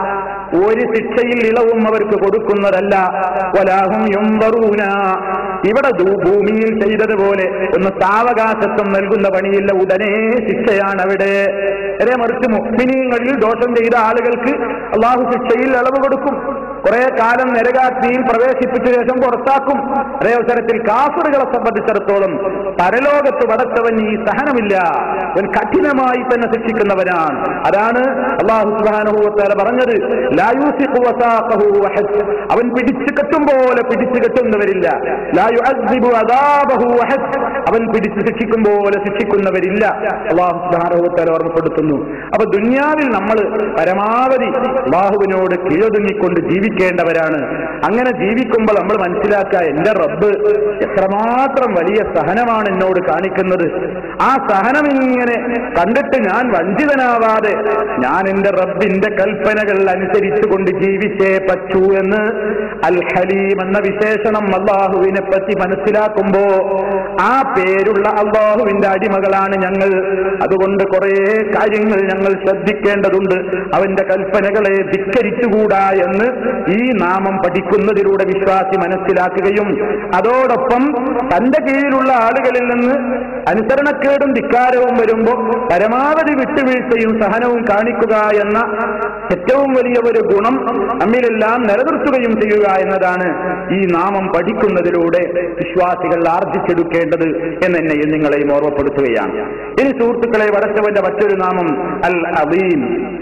ഒരു ശിക്ഷയിൽ ഇളവും അവർക്ക് കൊടുക്കുന്നതല്ല വലാഹും യുംബറൂന ഇവിടെ ദൂ- ഭൂമിയിൽ ചെയ്തതുപോലെ ഒന്ന് സാവകാശത്വം നൽകുന്ന പണിയില്ല ഉടനെ ശിക്ഷയാണ് അവിടെ നേരെ മറിച്ച് മുക്മിനീങ്ങളിൽ ദോഷം ചെയ്ത ആളുകൾക്ക് അള്ളാഹു ശിക്ഷയിൽ ഇളവ് കൊടുക്കും കുറെ കാലം നരകാഗ്നിയിൽ പ്രവേശിപ്പിച്ച ശേഷം പുറത്താക്കും അതേ അവസരത്തിൽ കാഫറുകളെ സംബന്ധിച്ചിടത്തോളം പരലോകത്ത് പടച്ചവൻ ഈ സഹനമില്ല അവൻ കഠിനമായി തന്നെ ശിക്ഷിക്കുന്നവനാണ് അതാണ് അള്ളാഹു സുബാനുഭവത്താല പറഞ്ഞത് ലാ യൂസിഖു വസാഖഹു വഹദ്. അവൻ പിടിച്ചു കെട്ടും പോലെ പിടിച്ചു കെട്ടുന്നവരില്ല ലാ യുഅദ്ദിബു അദാബഹു വഹദ്. അവൻ പിടിച്ചു ശിക്ഷിക്കും പോലെ ശിക്ഷിക്കുന്നവരില്ല അള്ളാഹു സുബാനുഭവത്താല ഓർമ്മപ്പെടുത്തുന്നു അപ്പൊ ദുന്യാവിൽ നമ്മൾ പരമാവധി അള്ളാഹുവിനോട് കീഴൊതുങ്ങിക്കൊണ്ട് ജീവിക്കേണ്ടവരാണ് അങ്ങനെ ജീവിക്കുമ്പോൾ നമ്മൾ മനസ്സിലാക്കുക എന്റെ റബ്ബ് എത്രമാത്രം വലിയ സഹനമാണ് എന്നോട് കാണിക്കുന്നത് ആ സഹനം ഇങ്ങനെ കണ്ടിട്ട് ഞാൻ വഞ്ചിതനാവാതെ ഞാൻ എന്റെ റബ്ബിന്റെ കൽപ്പനകൾ അനുസരിച്ചുകൊണ്ട് ജീവിച്ചേ പറ്റൂ എന്ന് അൽ ഹലീം എന്ന വിശേഷണം അള്ളാഹുവിനെ പറ്റി മനസ്സിലാക്കുമ്പോ ആ പേരുള്ള അള്ളാഹുവിന്റെ അടിമകളാണ് ഞങ്ങൾ അതുകൊണ്ട് കുറെ കാര്യങ്ങൾ ഞങ്ങൾ ശ്രദ്ധിക്കേണ്ടതുണ്ട് അവന്റെ കൽപ്പനകളെ ധിക്കരിച്ചുകൂടാ എന്ന് ഈ നാമം പഠിക്കുന്നതിലൂടെ വിശ്വാസി മനസ്സിലാക്കുകയും അതോടൊപ്പം തന്റെ കീഴിലുള്ള ആളുകളിൽ നിന്ന് അനുസരണക്കേടും ധിക്കാരവും വരുമ്പോൾ പരമാവധി വിട്ടുവീഴ്ചയും സഹനവും കാണിക്കുക എന്ന ഏറ്റവും വലിയ ഒരു ഗുണം നമ്മിലെല്ലാം നിലനിർത്തുകയും ചെയ്യുക എന്നതാണ് ഈ നാമം പഠിക്കുന്നതിലൂടെ വിശ്വാസികൾ ആർജിച്ചെടുക്കേണ്ടത് എന്നെ നിങ്ങളെയും ഓർമ്മപ്പെടുത്തുകയാണ് ഇനി സുഹൃത്തുക്കളെ വടച്ചവന്റെ മറ്റൊരു നാമം അൽ അലീം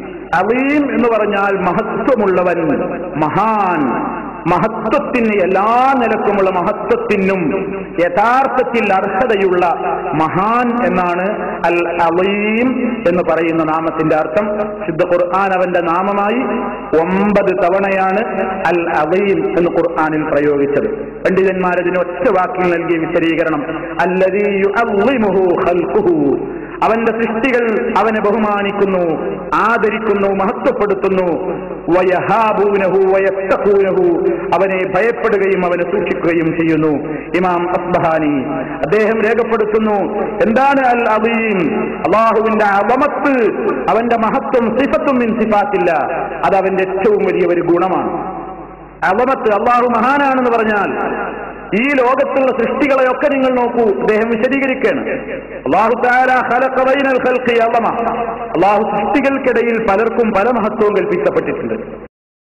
അലീം എന്ന് പറഞ്ഞാൽ മഹത്വമുള്ളവൻ മഹാൻ മഹത്വത്തിന് എല്ലാ നിലക്കുമുള്ള മഹത്വത്തിനും യഥാർത്ഥത്തിൽ അർഹതയുള്ള മഹാൻ എന്നാണ് അൽ അലീം എന്ന് പറയുന്ന നാമത്തിന്റെ അർത്ഥം ശുദ്ധ ഖുർആൻ അവന്റെ നാമമായി ഒമ്പത് തവണയാണ് അൽ അലീം എന്ന് ഖുർആനിൽ പ്രയോഗിച്ചത് പണ്ഡിതന്മാർ ഇതിന് ഒറ്റ വാക്കിൽ നൽകിയ വിശദീകരണം അല്ലദീ യുഅള്ളിമുഹു ഖൽഖുഹു അവന്റെ സൃഷ്ടികൾ അവനെ ബഹുമാനിക്കുന്നു ആദരിക്കുന്നു മഹത്വപ്പെടുത്തുന്നു വയഹാബൂനഹു വയത്തഖൂനഹു അവനെ ഭയപ്പെടുകയും അവനെ സൂക്ഷിക്കുകയും ചെയ്യുന്നു ഇമാം അസ്ബഹാനി അദ്ദേഹം രേഖപ്പെടുത്തുന്നു എന്താണ് അൽ അബീം അള്ളാഹുവിന്റെ അവമത്ത് അവന്റെ മഹത്വം സിഫത്തും മിൻ സിഫാത്തില്ല അത് അവന്റെ ഏറ്റവും വലിയ ഒരു ഗുണമാണ് അവമത്ത് അള്ളാഹു മഹാനാണെന്ന് പറഞ്ഞാൽ ഈ ലോകത്തുള്ള സൃഷ്ടികളെയൊക്കെ നിങ്ങൾ നോക്കൂ അദ്ദേഹം വിശദീകരിക്കുകയാണ് അള്ളാഹു തആല ഖലഖ ബൈനൽ ഖൽഖി അളമ. അള്ളാഹു സൃഷ്ടികൾക്കിടയിൽ പലർക്കും പല മഹത്വവും കൽപ്പിക്കപ്പെട്ടിട്ടുണ്ട്